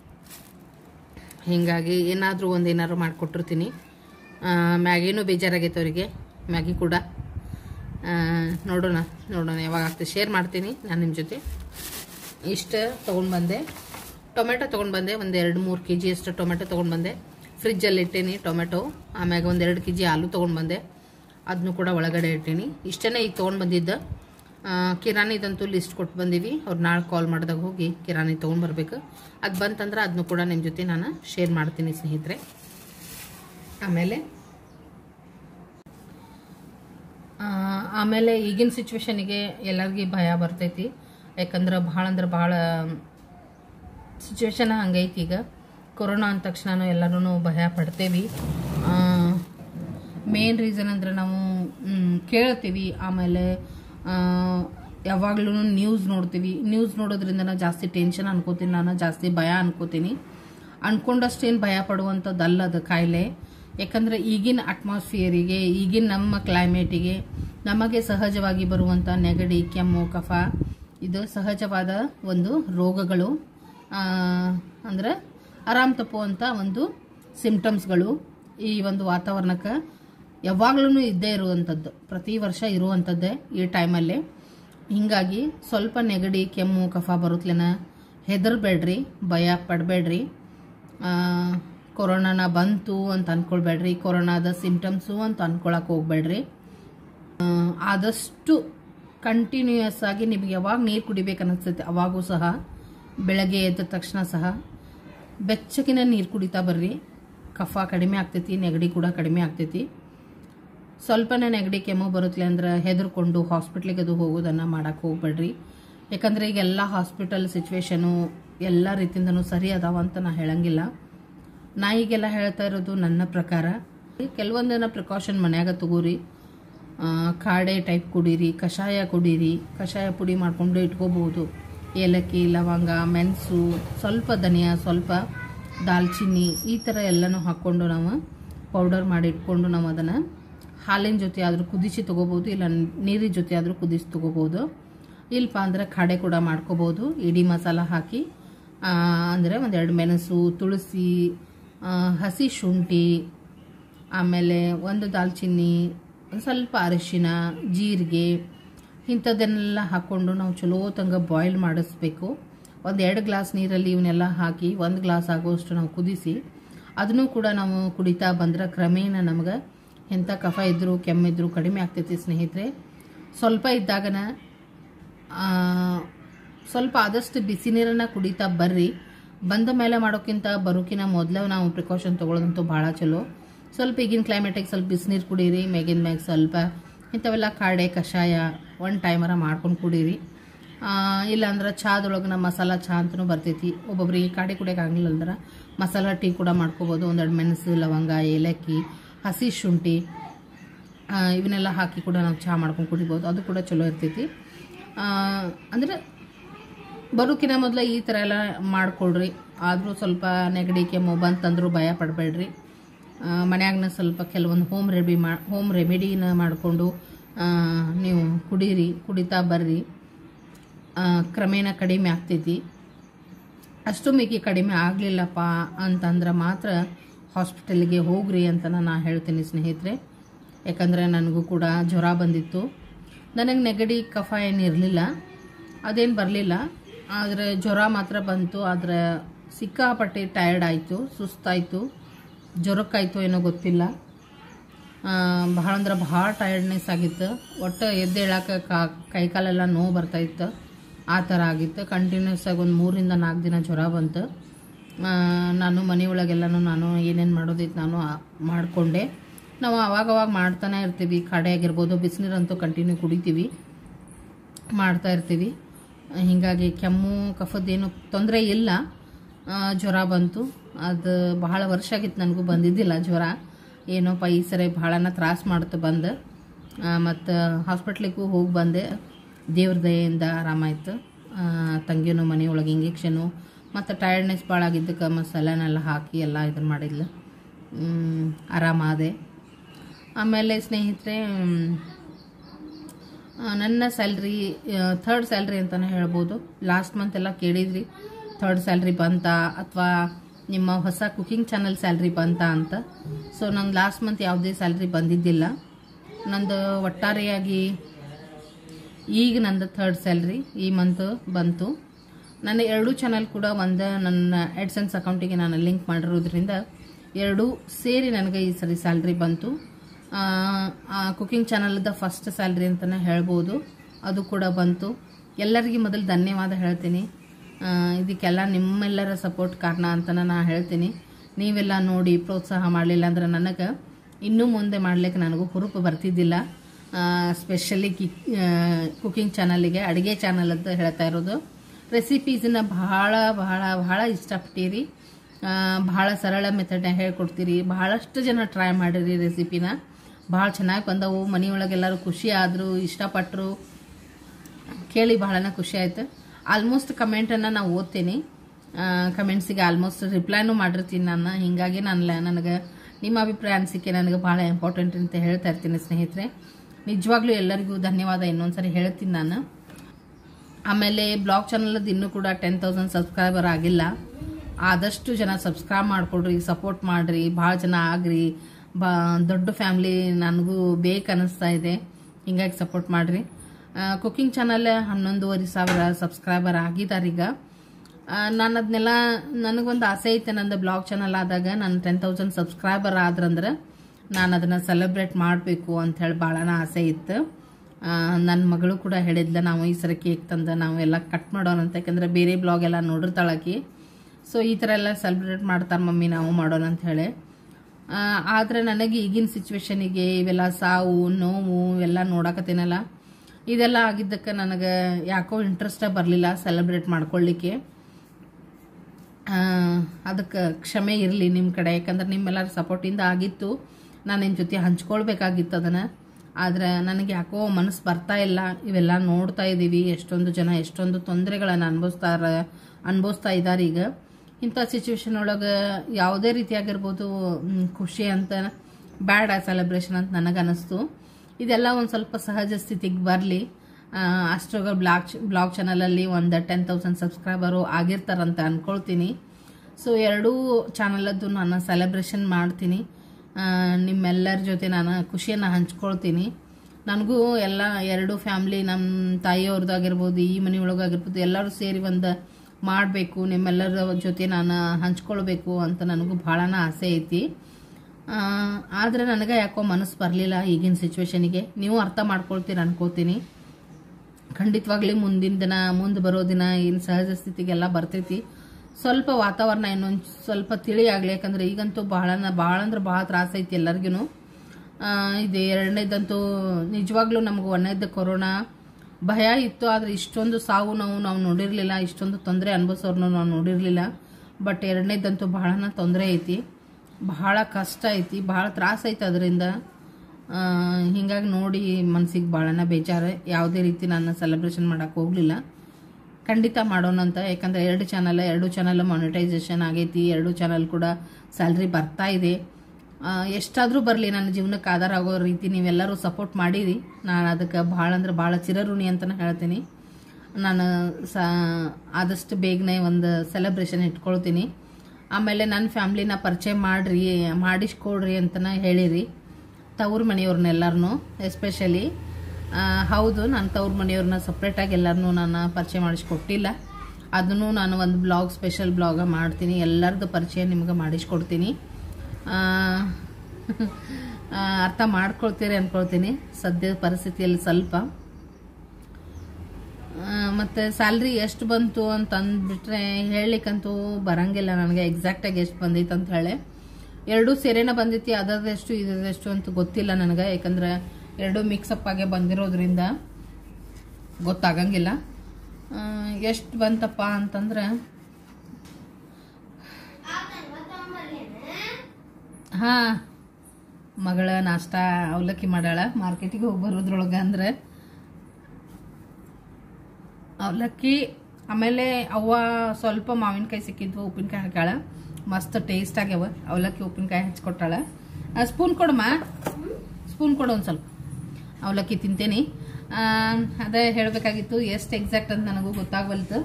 ಹೀಗಾಗಿ ಏನಾದರೂ ಒಂದು ಏನಾದ್ರು ಮಾಡಿಕೊಟ್ಟಿರ್ತೀನಿ ಮ್ಯಾಗಿನೂ ಬೇಜಾರಾಗೈತೆ ಅವರಿಗೆ ಮ್ಯಾಗಿ ಕೂಡ ಆ, ನೋಡೋಣ ನೋಡೋಣ ಯಾವಾಗ ಆಗ್ತದೆ ಶೇರ್ ಮಾಡ್ತೀನಿ ನಾನು ನಿಮ್ಮ ಜೊತೆ ಇಷ್ಟು ತೊಗೊಂಡು ಬಂದೆ ಟೊಮೆಟೊ ತೊಗೊಂಡು ಬಂದೆ ಒಂದು ಎರಡು ಮೂರು ಕೆ ಜಿ ಅಷ್ಟು ಟೊಮೆಟೊ ತೊಗೊಂಡು ಬಂದೆ ಫ್ರಿಜ್ಜಲ್ಲಿ ಇಟ್ಟೀನಿ ಟೊಮೆಟೊ ಆಮ್ಯಾಗ ಒಂದು ಎರಡು ಕೆ ಜಿ ಆಲೂ ತೊಗೊಂಡು ಬಂದೆ ಅದನ್ನು ಕೂಡ ಒಳಗಡೆ ಇಟ್ಟೀನಿ ಇಷ್ಟೇ ಈಗ ತೊಗೊಂಡು ಬಂದಿದ್ದ ಆ, ಕಿರಾಣಿದಂತೂ ಲಿಸ್ಟ್ ಕೊಟ್ಟು ಬಂದೀವಿ ಅವ್ರು ನಾಳೆ ಕಾಲ್ ಮಾಡಿದಾಗ ಹೋಗಿ ಕಿರಾಣಿ ತೊಗೊಂಡು ಬರಬೇಕು ಅದು ಬಂತಂದ್ರೆ ಅದನ್ನು ಕೂಡ ನಿಮ್ಮ ಜೊತೆ ನಾನು ಶೇರ್ ಮಾಡ್ತೀನಿ ಸ್ನೇಹಿತರೆ ಆಮೇಲೆ ಆ, ಆಮೇಲೆ ಈಗಿನ ಸಿಚುವೇಶನಿಗೆ ಎಲ್ಲರಿಗೂ ಭಯ ಬರ್ತೈತಿ ಯಾಕಂದ್ರೆ ಭಾಳ ಅಂದ್ರೆ ಭಾಳ ಸಿಚುವೇಶನ್ ಹಂಗೈತಿ ಈಗ ಕೊರೋನಾ ಅಂದ ತಕ್ಷಣ ಎಲ್ಲರೂ ಭಯ ಪಡ್ತೇವಿ ಮೇನ್ ರೀಸನ್ ಅಂದ್ರೆ ನಾವು ಮ್, ಕೇಳ್ತೀವಿ ಆಮೇಲೆ ಯಾವಾಗ್ಲೂ ನ್ಯೂಸ್ ನೋಡ್ತೀವಿ ನ್ಯೂಸ್ ನೋಡೋದ್ರಿಂದ ನಾನು ಜಾಸ್ತಿ ಟೆನ್ಷನ್ ಅನ್ಕೋತೀನಿ ನಾನು ಜಾಸ್ತಿ ಭಯ ಅನ್ಕೋತೀನಿ ಅನ್ಕೊಂಡಷ್ಟೇನು ಭಯ ಪಡುವಂಥದ್ದಲ್ಲ ಅದು ಕಾಯಿಲೆ ಯಾಕಂದ್ರೆ ಈಗಿನ ಅಟ್ಮಾಸ್ಫಿಯರಿಗೆ ಈಗಿನ ನಮ್ಮ ಕ್ಲೈಮೇಟಿಗೆ ನಮಗೆ ಸಹಜವಾಗಿ ಬರುವಂಥ ನೆಗಡಿ ಕೆಮ್ಮು ಕಫ ಇದು ಸಹಜವಾದ ಒಂದು ರೋಗಗಳು ಆ, ಅಂದ್ರೆ ಆರಾಮ್ ತಪ್ಪುವಂಥ ಒಂದು ಸಿಂಪ್ಟಮ್ಸ್ಗಳು ಈ ಒಂದು ವಾತಾವರಣಕ್ಕೆ ಯಾವಾಗ್ಲೂ ಇದ್ದೇ ಇರುವಂಥದ್ದು ಪ್ರತಿ ವರ್ಷ ಇರುವಂಥದ್ದೇ ಈ ಟೈಮಲ್ಲಿ ಹಿಂಗಾಗಿ ಸ್ವಲ್ಪ ನೆಗಡಿ ಕೆಮ್ಮು ಕಫ ಬರುತ್ತಲೇನ ಹೆದರ್ಬೇಡ್ರಿ ಭಯ ಪಡಬೇಡ್ರಿ ಕೊರೋನಾನ ಬಂತು ಅಂತ ಅನ್ಕೊಳ್ಬೇಡ್ರಿ ಕೊರೋನಾದ ಸಿಂಪ್ಟಮ್ಸು ಅಂತ ಅನ್ಕೊಳಕ್ಕೆ ಹೋಗ್ಬೇಡ್ರಿ ಆ, ಆದಷ್ಟು ಕಂಟಿನ್ಯೂಯಸ್ ಆಗಿ ನಿಮಗೆ ಯಾವಾಗ ನೀರು ಕುಡಿಬೇಕು ಅನಿಸ್ತೈತೆ ಅವಾಗೂ ಸಹ ಬೆಳಗ್ಗೆ ಎದ್ದ ತಕ್ಷಣ ಸಹ ಬೆಚ್ಚಗಿನ ನೀರು ಕುಡಿತಾ ಬರ್ರಿ ಕಫ ಕಡಿಮೆ ಆಗ್ತೈತಿ ನೆಗಡಿ ಕೂಡ ಕಡಿಮೆ ಆಗ್ತೈತಿ ಸ್ವಲ್ಪನೇ ನೆಗಡಿ ಕೆಮ್ಮು ಬರುತ್ತಲೆ ಅಂದ್ರೆ ಹೆದರ್ಕೊಂಡು ಹಾಸ್ಪಿಟ್ಲಿಗೆ ಅದು ಹೋಗೋದನ್ನು ಮಾಡಕ್ಕೆ ಹೋಗ್ಬೇಡ್ರಿ ಯಾಕಂದ್ರೆ ಈಗ ಎಲ್ಲ ಹಾಸ್ಪಿಟಲ್ ಸಿಚುವೇಶನು ಎಲ್ಲ ರೀತಿಯಿಂದನೂ ಸರಿ ಅದಾವ ಅಂತ ನಾ ಹೇಳಂಗಿಲ್ಲ ನಾ ಈಗೆಲ್ಲ ಹೇಳ್ತಾ ಇರೋದು ನನ್ನ ಪ್ರಕಾರ ಕೆಲವೊಂದನ್ನ ಪ್ರಿಕಾಷನ್ ಮನ್ಯಾಗ ತಗೋರಿ ಆ, ಕಾಡೆ ಟೈಪ್ ಕುಡೀರಿ ಕಷಾಯ ಕುಡೀರಿ ಕಷಾಯ ಪುಡಿ ಮಾಡಿಕೊಂಡು ಇಟ್ಕೋಬಹುದು ಏಲಕ್ಕಿ ಲವಂಗ ಮೆಣಸು ಸ್ವಲ್ಪ ಧನಿಯಾ ಸ್ವಲ್ಪ ದಾಲ್ಚಿನ್ನಿ ಈ ಥರ ಎಲ್ಲನೂ ಹಾಕ್ಕೊಂಡು ನಾವು ಪೌಡರ್ ಮಾಡಿ ಇಟ್ಕೊಂಡು ನಾವು ಅದನ್ನು ಹಾಲಿನ ಜೊತೆ ಆದರೂ ಕುದಿಸಿ ತೊಗೋಬೋದು ಇಲ್ಲ ನೀರಿನ ಜೊತೆ ಆದರೂ ಕುದಿಸಿ ತೊಗೋಬೋದು ಇಲ್ಪ ಅಂದರೆ ಖಾಡೆ ಕೂಡ ಮಾಡ್ಕೋಬೋದು ಇಡೀ ಮಸಾಲ ಹಾಕಿ ಆ, ಅಂದರೆ ಒಂದೆರಡು ಮೆಣಸು ತುಳಸಿ ಆ, ಹಸಿ ಶುಂಠಿ ಆಮೇಲೆ ಒಂದು ದಾಲ್ಚಿನ್ನಿ ಒಂದು ಸ್ವಲ್ಪ ಅರಿಶಿನ ಜೀರಿಗೆ ಇಂಥದ್ದನ್ನೆಲ್ಲ ಹಾಕ್ಕೊಂಡು ನಾವು ಚಲೋ ತಂಗ ಬಾಯ್ಲ್ ಮಾಡಿಸ್ಬೇಕು ಒಂದು ಎರಡು ಗ್ಲಾಸ್ ನೀರಲ್ಲಿ ಇವನ್ನೆಲ್ಲ ಹಾಕಿ ಒಂದು ಗ್ಲಾಸ್ ಆಗುವಷ್ಟು ನಾವು ಕುದಿಸಿ ಅದನ್ನು ಕೂಡ ನಾವು ಕುಡಿತಾ ಬಂದ್ರೆ ಕ್ರಮೇಣ ನಮ್ಗೆ ಎಂಥ ಕಫ ಇದ್ದರೂ ಕೆಮ್ಮಿದ್ರು ಕಡಿಮೆ ಆಗ್ತೈತಿ ಸ್ನೇಹಿತರೆ ಸ್ವಲ್ಪ ಇದ್ದಾಗನ ಆ, ಸ್ವಲ್ಪ ಆದಷ್ಟು ಬಿಸಿ ನೀರನ್ನು ಕುಡಿತಾ ಬರ್ರಿ ಬಂದ ಮೇಲೆ ಮಾಡೋಕ್ಕಿಂತ ಬರೋಕಿನ ಮೊದಲೇ ನಾವು ಪ್ರಿಕಾಷನ್ ತೊಗೊಳ್ಳೋದಂತೂ ಭಾಳ ಚಲೋ ಸ್ವಲ್ಪ ಈಗಿನ ಕ್ಲೈಮೇಟಿಗೆ ಸ್ವಲ್ಪ ಬಿಸಿನೀರು ಕುಡೀರಿ ಮೇಗಿನ ಮ್ಯಾಗ ಸ್ವಲ್ಪ ಇಂಥವೆಲ್ಲ ಕಾಡೆ ಕಷಾಯ ಒನ್ ಟೈಮರ ಮಾಡ್ಕೊಂಡು ಕುಡೀರಿ ಆ, ಇಲ್ಲಾಂದ್ರೆ ಚಾದೊಳಗೆ ಮಸಾಲ ಚಹಾ ಅಂತಲೂ ಬರ್ತೈತಿ ಒಬ್ಬೊಬ್ರಿಗೆ ಕಾಡೆ ಕುಡಿಯೋಕೆ ಆಗಲಿಲ್ಲ ಅಂದ್ರೆ ಮಸಾಲ ಟೀ ಕೂಡ ಮಾಡ್ಕೋಬೋದು ಒಂದೆರಡು ಮೆಣಸು ಲವಂಗ ಏಲಕ್ಕಿ ಹಸಿ ಶುಂಠಿ ಆ, ಇವನ್ನೆಲ್ಲ ಹಾಕಿ ಕೂಡ ನಾವು ಚಹಾ ಮಾಡ್ಕೊಂಡು ಕುಡಿಬೋದು ಅದು ಕೂಡ ಚಲೋ ಇರ್ತೈತಿ ಆ, ಅಂದ್ರೆ ಬರೋಕಿನ ಮೊದಲು ಈ ಥರ ಎಲ್ಲ ಮಾಡ್ಕೊಳ್ರಿ ಆದರೂ ಸ್ವಲ್ಪ ನೆಗಡಿ ಕೆಮ್ಮು ಬಂತಂದ್ರೂ ಭಯ ಪಡಬೇಡ್ರಿ ಮನ್ಯಾಗನ ಸ್ವಲ್ಪ ಕೆಲವೊಂದು ಹೋಮ್ ರೆಡಿ ಮಾ ಹೋಮ್ ರೆಮಿಡಿನ ಮಾಡಿಕೊಂಡು ನೀವು ಕುಡೀರಿ ಕುಡಿತಾ ಬರ್ರಿ ಆ, ಕ್ರಮೇಣ ಕಡಿಮೆ ಆಗ್ತೈತಿ ಅಷ್ಟು ಮಿಕ್ಕಿ ಕಡಿಮೆ ಆಗಲಿಲ್ಲಪ್ಪ ಅಂತಂದ್ರೆ ಮಾತ್ರ ಹಾಸ್ಪಿಟಲ್ಗೆ ಹೋಗ್ರಿ ಅಂತ ನಾನು ಹೇಳ್ತೀನಿ ಸ್ನೇಹಿತರೆ ಯಾಕಂದರೆ ನನಗೂ ಕೂಡ ಜ್ವರ ಬಂದಿತ್ತು ನನಗೆ ನೆಗಡಿ ಕಫ ಏನಿರಲಿಲ್ಲ ಅದೇನು ಬರಲಿಲ್ಲ ಆದರೆ ಜ್ವರ ಮಾತ್ರ ಬಂತು ಆದರೆ ಸಿಕ್ಕಾಪಟ್ಟೆ ಟಯರ್ಡ್ ಆಯಿತು ಸುಸ್ತಾಯಿತು ಜ್ವರಕ್ಕಾಯ್ತು ಏನೋ ಗೊತ್ತಿಲ್ಲ ಆ, ಭಾಳ ಅಂದ್ರೆ ಭಾಳ ಟಯರ್ಡ್ನೆಸ್ ಆಗಿತ್ತು ಒಟ್ಟು ಎದ್ದು ಹೇಳಕ್ಕೆ ಕಾ ಕೈಕಾಲೆಲ್ಲ ನೋವು ಬರ್ತಾಯಿತ್ತು ಆ ಥರ ಆಗಿತ್ತು ಕಂಟಿನ್ಯೂಸ್ ಆಗಿ ಒಂದು ಮೂರಿಂದ ನಾಲ್ಕು ದಿನ ಜ್ವರ ಬಂತು ಆ, ನಾನು ಮನೆಯೊಳಗೆಲ್ಲನೂ ನಾನು ಏನೇನು ಮಾಡೋದಿತ್ತು ನಾನು ಆ- ಮಾಡಿಕೊಂಡೆ ನಾವು ಅವಾಗವಾಗ ಮಾಡ್ತಾನೆ ಇರ್ತೀವಿ ಕಾಡೆ ಆಗಿರ್ಬೋದು ಬಿಸಿನೀರಂತೂ ಕಂಟಿನ್ಯೂ ಕುಡಿತೀವಿ ಮಾಡ್ತಾ ಇರ್ತೀವಿ ಹೀಗಾಗಿ ಕೆಮ್ಮು ಕಫದ್ದೇನು ತೊಂದರೆ ಇಲ್ಲ ಆ, ಜ್ವರ ಬಂತು ಅದು ಬಹಳ ವರ್ಷ ಆಗಿತ್ತು ನನಗೂ ಬಂದಿದ್ದಿಲ್ಲ ಜ್ವರ ಏನೋಪ್ಪ ಈ ಸರಿ ಭಾಳನ ತ್ರಾಸ ಮಾಡ್ತು ಬಂದು ಮತ್ತು ಹಾಸ್ಪಿಟ್ಲಿಗೂ ಹೋಗಿ ಬಂದೆ ದೇವ್ರ ದಯೆಯಿಂದ ಆರಾಮಾಯ್ತು ಆ, ತಂಗಿನೂ ಮನೆಯೊಳಗೆ ಇಂಜೆಕ್ಷನು ಮತ್ತು ಟಯರ್ಡ್ನೆಸ್ ಭಾಳ ಆಗಿದ್ದಕ್ಕೆ ಮಸಾಲೆನೆಲ್ಲ ಹಾಕಿ ಎಲ್ಲ ಇದನ್ನು ಮಾಡಿದ್ಲು ಮ್, ಆರಾಮಾದೆ ಆಮೇಲೆ ಸ್ನೇಹಿತರೆ ಮ್, ಆ, ನನ್ನ ಸ್ಯಾಲ್ರಿ ಥರ್ಡ್ ಸ್ಯಾಲ್ರಿ ಅಂತಲೇ ಹೇಳ್ಬೋದು ಲಾಸ್ಟ್ ಮಂತ್ ಎಲ್ಲ ಕೇಳಿದ್ರಿ ಥರ್ಡ್ ಸ್ಯಾಲ್ರಿ ಬಂತಾ ಅಥವಾ ನಿಮ್ಮ ಹೊಸ ಕುಕಿಂಗ್ ಚಾನಲ್ ಸ್ಯಾಲ್ರಿ ಬಂತಾ ಅಂತ ಸೊ ನಂಗೆ ಲಾಸ್ಟ್ ಮಂತ್ ಯಾವುದೇ ಸ್ಯಾಲ್ರಿ ಬಂದಿದ್ದಿಲ್ಲ ನಂದು ಒಟ್ಟಾರೆಯಾಗಿ ಈಗ ನಂದು ಥರ್ಡ್ ಸ್ಯಾಲ್ರಿ ಈ ಮಂತ್ ಬಂತು ನನ್ನ ಎರಡೂ ಚಾನಲ್ ಕೂಡ ಒಂದು ನನ್ನ ಎಡ್ಸೆನ್ಸ್ ಅಕೌಂಟಿಗೆ ನಾನು ಲಿಂಕ್ ಮಾಡಿರೋದ್ರಿಂದ ಎರಡೂ ಸೇರಿ ನನಗೆ ಈ ಸರಿ ಸ್ಯಾಲ್ರಿ ಬಂತು ಕುಕಿಂಗ್ ಚಾನಲ್ದ ಫಸ್ಟ್ ಸ್ಯಾಲ್ರಿ ಅಂತಲೇ ಹೇಳ್ಬೋದು ಅದು ಕೂಡ ಬಂತು ಎಲ್ಲರಿಗೂ ಮೊದಲು ಧನ್ಯವಾದ ಹೇಳ್ತೀನಿ ಆ, ಇದಕ್ಕೆಲ್ಲ ನಿಮ್ಮೆಲ್ಲರ ಸಪೋರ್ಟ್ ಕಾರಣ ಅಂತ ನಾನು ಹೇಳ್ತೀನಿ ನೀವೆಲ್ಲ ನೋಡಿ ಪ್ರೋತ್ಸಾಹ ಮಾಡಲಿಲ್ಲ ಅಂದ್ರೆ ನನಗೆ ಇನ್ನೂ ಮುಂದೆ ಮಾಡ್ಲಿಕ್ಕೆ ನನಗೂ ಹುರುಪು ಬರ್ತಿದ್ದಿಲ್ಲ ಸ್ಪೆಷಲಿ ಕಿ ಕುಕಿಂಗ್ ಚಾನಲಿಗೆ ಅಡುಗೆ ಚಾನಲ್ ಅಂತ ಹೇಳ್ತಾ ಇರೋದು ರೆಸಿಪೀಸನ್ನ ಭಾಳ ಭಾಳ ಭಾಳ ಇಷ್ಟಪಟ್ಟಿರಿ ಆ, ಭಾಳ ಸರಳ ಮೆಥಡ್ನ ಹೇಳ್ಕೊಡ್ತೀರಿ ಭಾಳಷ್ಟು ಜನ ಟ್ರೈ ಮಾಡಿರಿ ರೆಸಿಪಿನ ಭಾಳ ಚೆನ್ನಾಗಿ ಬಂದವು ಮನೆಯೊಳಗೆಲ್ಲರೂ ಖುಷಿ ಆದರು ಇಷ್ಟಪಟ್ಟರು ಕೇಳಿ ಬಹಳನ ಖುಷಿ ಆಯ್ತು ಆಲ್ಮೋಸ್ಟ್ ಕಮೆಂಟನ್ನು ನಾನು ಓದ್ತೀನಿ ಕಮೆಂಟ್ಸಿಗೆ ಆಲ್ಮೋಸ್ಟ್ ರಿಪ್ಲೈನೂ ಮಾಡಿರ್ತೀನಿ ನಾನು ಹೀಗಾಗಿ ನಾನು ನನಗೆ ನಿಮ್ಮ ಅಭಿಪ್ರಾಯ ಅನಿಸಿಕೆ ನನಗೆ ಭಾಳ ಇಂಪಾರ್ಟೆಂಟ್ ಅಂತ ಹೇಳ್ತಾ ಇರ್ತೀನಿ ಸ್ನೇಹಿತರೆ ನಿಜವಾಗ್ಲೂ ಎಲ್ಲರಿಗೂ ಧನ್ಯವಾದ ಇನ್ನೊಂದ್ಸರಿ ಹೇಳ್ತೀನಿ ನಾನು ಆಮೇಲೆ ಬ್ಲಾಗ್ ಚಾನಲ್ದು ಇನ್ನೂ ಕೂಡ ಟೆನ್ ತೌಸಂಡ್ ಸಬ್ಸ್ಕ್ರೈಬರ್ ಆಗಿಲ್ಲ ಆದಷ್ಟು ಜನ ಸಬ್ಸ್ಕ್ರೈಬ್ ಮಾಡಿಕೊಡ್ರಿ ಸಪೋರ್ಟ್ ಮಾಡಿರಿ ಭಾಳ ಜನ ಆಗ್ರಿ ಬಾ ದೊಡ್ಡ ಫ್ಯಾಮ್ಲಿ ನನಗೂ ಬೇಕು ಅನ್ನಿಸ್ತಾ ಇದೆ ಹಿಂಗಾಗಿ ಸಪೋರ್ಟ್ ಮಾಡಿರಿ ಕುಕಿಂಗ್ ಚಾನಲ್ ಹನ್ನೊಂದುವರೆ ಸಾವಿರ ಸಬ್ಸ್ಕ್ರೈಬರ್ ಆಗಿದ್ದಾರೆ ಈಗ ನಾನು ಅದನ್ನೆಲ್ಲ ನನಗೊಂದು ಆಸೆ ಐತೆ ನಂದು ಬ್ಲಾಗ್ ಚಾನಲ್ ಆದಾಗ ನಾನು ಟೆನ್ ತೌಸಂಡ್ ಸಬ್ಸ್ಕ್ರೈಬರ್ ಆದ್ರಂದ್ರೆ ನಾನು ಅದನ್ನು ಸೆಲೆಬ್ರೇಟ್ ಮಾಡಬೇಕು ಅಂತ ಹೇಳಿ ಭಾಳನ ಆಸೆ ಇತ್ತು ನನ್ನ ಮಗಳು ಕೂಡ ಹೇಳಿದ್ಲ ನಾವು ಈ ಸಲ ಕೇಕ್ ತಂದು ನಾವು ಎಲ್ಲ ಕಟ್ ಮಾಡೋಣ ಅಂತ ಯಾಕಂದ್ರೆ ಬೇರೆ ಬ್ಲಾಗ್ ಎಲ್ಲ ನೋಡಿರ್ತಾಳಕಿ ಸೊ ಈ ಥರ ಎಲ್ಲ ಸೆಲೆಬ್ರೇಟ್ ಮಾಡ್ತಾರೆ ಮಮ್ಮಿ ನಾವು ಮಾಡೋಣ ಅಂತ ಹೇಳಿ ಆ, ಆದ್ರೆ ನನಗೆ ಈಗಿನ ಸಿಚುವೇಶನಿಗೆ ಇವೆಲ್ಲ ಸಾವು ನೋವು ಇವೆಲ್ಲ ನೋಡಕತ್ತೇನಲ್ಲ ಇದೆಲ್ಲ ಆಗಿದ್ದಕ್ಕೆ ನನಗೆ ಯಾಕೋ ಇಂಟ್ರೆಸ್ಟೇ ಬರಲಿಲ್ಲ ಸೆಲೆಬ್ರೇಟ್ ಮಾಡ್ಕೊಳ್ಳಿಕ್ಕೆ ಅದಕ್ಕೆ ಕ್ಷಮೆ ಇರಲಿ ನಿಮ್ಮ ಕಡೆ ಯಾಕಂದ್ರೆ ನಿಮ್ಮೆಲ್ಲರ ಸಪೋರ್ಟಿಂದ ಆಗಿತ್ತು ನಾನು ನಿನ್ನ ಜೊತೆ ಹಂಚ್ಕೊಳ್ಬೇಕಾಗಿತ್ತು ಅದನ್ನು ಆದರೆ ನನಗೆ ಯಾಕೋ ಮನಸ್ಸು ಬರ್ತಾ ಇಲ್ಲ ಇವೆಲ್ಲ ನೋಡ್ತಾ ಇದ್ದೀವಿ ಎಷ್ಟೊಂದು ಜನ ಎಷ್ಟೊಂದು ತೊಂದರೆಗಳನ್ನು ಅನುಭವಿಸ್ತಾರ ಅನುಭವಿಸ್ತಾ ಇದ್ದಾರೆ ಈಗ ಇಂಥ ಸಿಚುವೇಶನ್ ಒಳಗೆ ಯಾವುದೇ ರೀತಿಯಾಗಿರ್ಬೋದು ಮ್, ಖುಷಿ ಅಂತ ಬ್ಯಾಡ ಸೆಲೆಬ್ರೇಷನ್ ಅಂತ ನನಗೆ ಅನ್ನಿಸ್ತು ಇದೆಲ್ಲ ಒಂದು ಸ್ವಲ್ಪ ಸಹಜ ಸ್ಥಿತಿಗೆ ಬರಲಿ ಅಷ್ಟರಾಗ ಬ್ಲಾಗ್ ಬ್ಲಾಗ್ ಚಾನಲಲ್ಲಿ ಒಂದು ಟೆನ್ ತೌಸಂಡ್ ಸಬ್ಸ್ಕ್ರೈಬರು ಆಗಿರ್ತಾರಂತ ಅಂದ್ಕೊಳ್ತೀನಿ ಸೊ ಎರಡೂ ಚಾನಲದ್ದು ನಾನು ಸೆಲೆಬ್ರೇಷನ್ ಮಾಡ್ತೀನಿ ಆ, ನಿಮ್ಮೆಲ್ಲರ ಜೊತೆ ನಾನು ಖುಷಿಯನ್ನು ಹಂಚ್ಕೊಳ್ತೀನಿ ನನಗೂ ಎಲ್ಲ ಎರಡು ಫ್ಯಾಮ್ಲಿ ನಮ್ಮ ತಾಯಿಯವ್ರದ್ದಾಗಿರ್ಬೋದು ಈ ಮನೆಯೊಳಗಾಗಿರ್ಬೋದು ಎಲ್ಲರೂ ಸೇರಿ ಒಂದು ಮಾಡಬೇಕು ನಿಮ್ಮೆಲ್ಲರ ಜೊತೆ ನಾನು ಹಂಚ್ಕೊಳ್ಬೇಕು ಅಂತ ನನಗೂ ಭಾಳನ ಆಸೆ ಐತಿ ಆ, ಆದ್ರೆ ನನಗೆ ಯಾಕೋ ಮನಸ್ಸು ಬರಲಿಲ್ಲ ಈಗಿನ ಸಿಚುವೇಶನಿಗೆ ನೀವು ಅರ್ಥ ಮಾಡ್ಕೊಳ್ತೀರ ಅನ್ಕೋತೀನಿ ಖಂಡಿತವಾಗ್ಲಿ ಮುಂದಿನ ದಿನ ಮುಂದೆ ಬರೋ ದಿನ ಏನು ಸಹಜ ಸ್ಥಿತಿಗೆಲ್ಲ ಬರ್ತೈತಿ ಸ್ವಲ್ಪ ವಾತಾವರಣ ಇನ್ನೊಂದು ಸ್ವಲ್ಪ ತಿಳಿ ಆಗಲಿ ಯಾಕಂದ್ರೆ ಈಗಂತೂ ಭಾಳ ಭಾಳ ಅಂದ್ರೆ ಭಾಳ ತ್ರಾಸ ಐತಿ ಎಲ್ಲರಿಗೂ ಇದು ಎರಡನೇದಂತೂ ನಿಜವಾಗ್ಲೂ ನಮ್ಗೆ ಒಂದನೇದು ಕೊರೋನಾ ಭಯ ಇತ್ತು ಆದರೆ ಇಷ್ಟೊಂದು ಸಾವು ನೋವು ನಾವು ನೋಡಿರಲಿಲ್ಲ ಇಷ್ಟೊಂದು ತೊಂದರೆ ಅನುಭವಿಸೋರ್ನು ನಾವು ನೋಡಿರಲಿಲ್ಲ ಬಟ್ ಎರಡನೇದಂತೂ ಭಾಳನ ತೊಂದರೆ ಐತಿ ಬಹಳ ಕಷ್ಟ ಐತಿ ಭಾಳ ತ್ರಾಸ ಐತಿ ಅದರಿಂದ ಹಿಂಗಾಗಿ ನೋಡಿ ಮನ್ಸಿಗೆ ಭಾಳನ ಬೇಜಾರು ಯಾವುದೇ ರೀತಿ ನಾನು ಸೆಲೆಬ್ರೇಷನ್ ಮಾಡೋಕೆ ಹೋಗಲಿಲ್ಲ ಖಂಡಿತ ಮಾಡೋಣ ಅಂತ ಯಾಕಂದರೆ ಎರಡು ಚಾನಲ್ ಎರಡು ಚಾನಲ್ ಮಾನಿಟೈಸೇಷನ್ ಆಗೈತಿ ಎರಡು ಚಾನಲ್ ಕೂಡ ಸ್ಯಾಲ್ರಿ ಬರ್ತಾ ಇದೆ ಎಷ್ಟಾದರೂ ಬರಲಿ ನನ್ನ ಜೀವನಕ್ಕೆ ಆಧಾರ ಆಗೋ ರೀತಿ ನೀವೆಲ್ಲರೂ ಸಪೋರ್ಟ್ ಮಾಡಿರಿ ನಾನು ಅದಕ್ಕೆ ಭಾಳ ಅಂದ್ರೆ ಭಾಳ ಚಿರಋಣಿ ಅಂತಲೇ ಹೇಳ್ತೀನಿ ನಾನು ಸ ಆದಷ್ಟು ಬೇಗನೆ ಒಂದು ಸೆಲೆಬ್ರೇಷನ್ ಇಟ್ಕೊಳ್ತೀನಿ ಆಮೇಲೆ ನನ್ನ ಫ್ಯಾಮ್ಲಿನ ಪರಿಚಯ ಮಾಡಿರಿ ಮಾಡಿಸ್ಕೊಡ್ರಿ ಅಂತಲೇ ಹೇಳಿರಿ ತವ್ರ ಮನೆಯವ್ರನ್ನೆಲ್ಲರನ್ನೂ ಎಸ್ಪೆಷಲಿ ಹೌದು ನಾನು ತವ್ರ ಮನೆಯವ್ರನ್ನ ಸಪ್ರೇಟಾಗಿ ಎಲ್ಲರನ್ನೂ ನಾನು ಪರಿಚಯ ಮಾಡಿಸ್ಕೊಟ್ಟಿಲ್ಲ ಅದನ್ನು ನಾನು ಒಂದು ಬ್ಲಾಗ್ ಸ್ಪೆಷಲ್ ಬ್ಲಾಗ ಮಾಡ್ತೀನಿ ಎಲ್ಲರದ್ದು ಪರಿಚಯ ನಿಮ್ಗೆ ಮಾಡಿಸ್ಕೊಡ್ತೀನಿ ಆ, ಆ, ಅರ್ಥ ಮಾಡ್ಕೊಳ್ತೀರಿ ಅಂದ್ಕೊಳ್ತೀನಿ ಸದ್ಯದ ಪರಿಸ್ಥಿತಿಯಲ್ಲಿ ಸ್ವಲ್ಪ ಮತ್ತು ಸ್ಯಾಲ್ರಿ ಎಷ್ಟು ಬಂತು ಅಂತ ಅಂದ್ಬಿಟ್ರೆ ಹೇಳಲಿಕ್ಕಂತೂ ಬರಂಗಿಲ್ಲ ನನಗೆ ಎಕ್ಸಾಕ್ಟಾಗಿ ಎಷ್ಟು ಬಂದೈತೆ ಅಂತ ಹೇಳಿ ಎರಡೂ ಸೇರೇನ ಬಂದೈತಿ ಅದರದೆಷ್ಟು ಇದರದೆಷ್ಟು ಅಂತ ಗೊತ್ತಿಲ್ಲ ನನಗೆ ಯಾಕಂದ್ರೆ ಎರಡೂ ಮಿಕ್ಸಪ್ ಆಗಿ ಬಂದಿರೋದ್ರಿಂದ ಗೊತ್ತಾಗಂಗಿಲ್ಲ ಎಷ್ಟು ಬಂತಪ್ಪ ಅಂತಂದ್ರೆ ಹಾಂ ಮಗಳ ನಾಷ್ಟ ಅವಲಕ್ಕಿ ಮಾಡಾಳ ಮಾರ್ಕೆಟಿಗೆ ಹೋಗಿ ಬರೋದ್ರೊಳಗೆ ಅಂದ್ರೆ ಅವಲಕ್ಕಿ ಆಮೇಲೆ ಅವ್ವ ಸ್ವಲ್ಪ ಮಾವಿನಕಾಯಿ ಸಿಕ್ಕಿದ್ವು ಉಪ್ಪಿನಕಾಯಿ ಹಾಕ್ಯಾಳ ಮಸ್ತ್ ಟೇಸ್ಟ್ ಆಗ್ಯಾವ ಅವಲಕ್ಕಿ ಉಪ್ಪಿನಕಾಯಿ ಹಚ್ಕೊಟ್ಟಾಳ ಸ್ಪೂನ್ ಕೊಡಮ್ಮ ಸ್ಪೂನ್ ಕೊಡು ಒಂದು ಸ್ವಲ್ಪ ಅವಲಕ್ಕಿ ತಿಂತೇನಿ ಆ, ಅದೇ ಹೇಳಬೇಕಾಗಿತ್ತು ಎಷ್ಟು ಎಕ್ಸಾಕ್ಟ್ ಅಂತ ನನಗೂ ಗೊತ್ತಾಗವಲ್ತು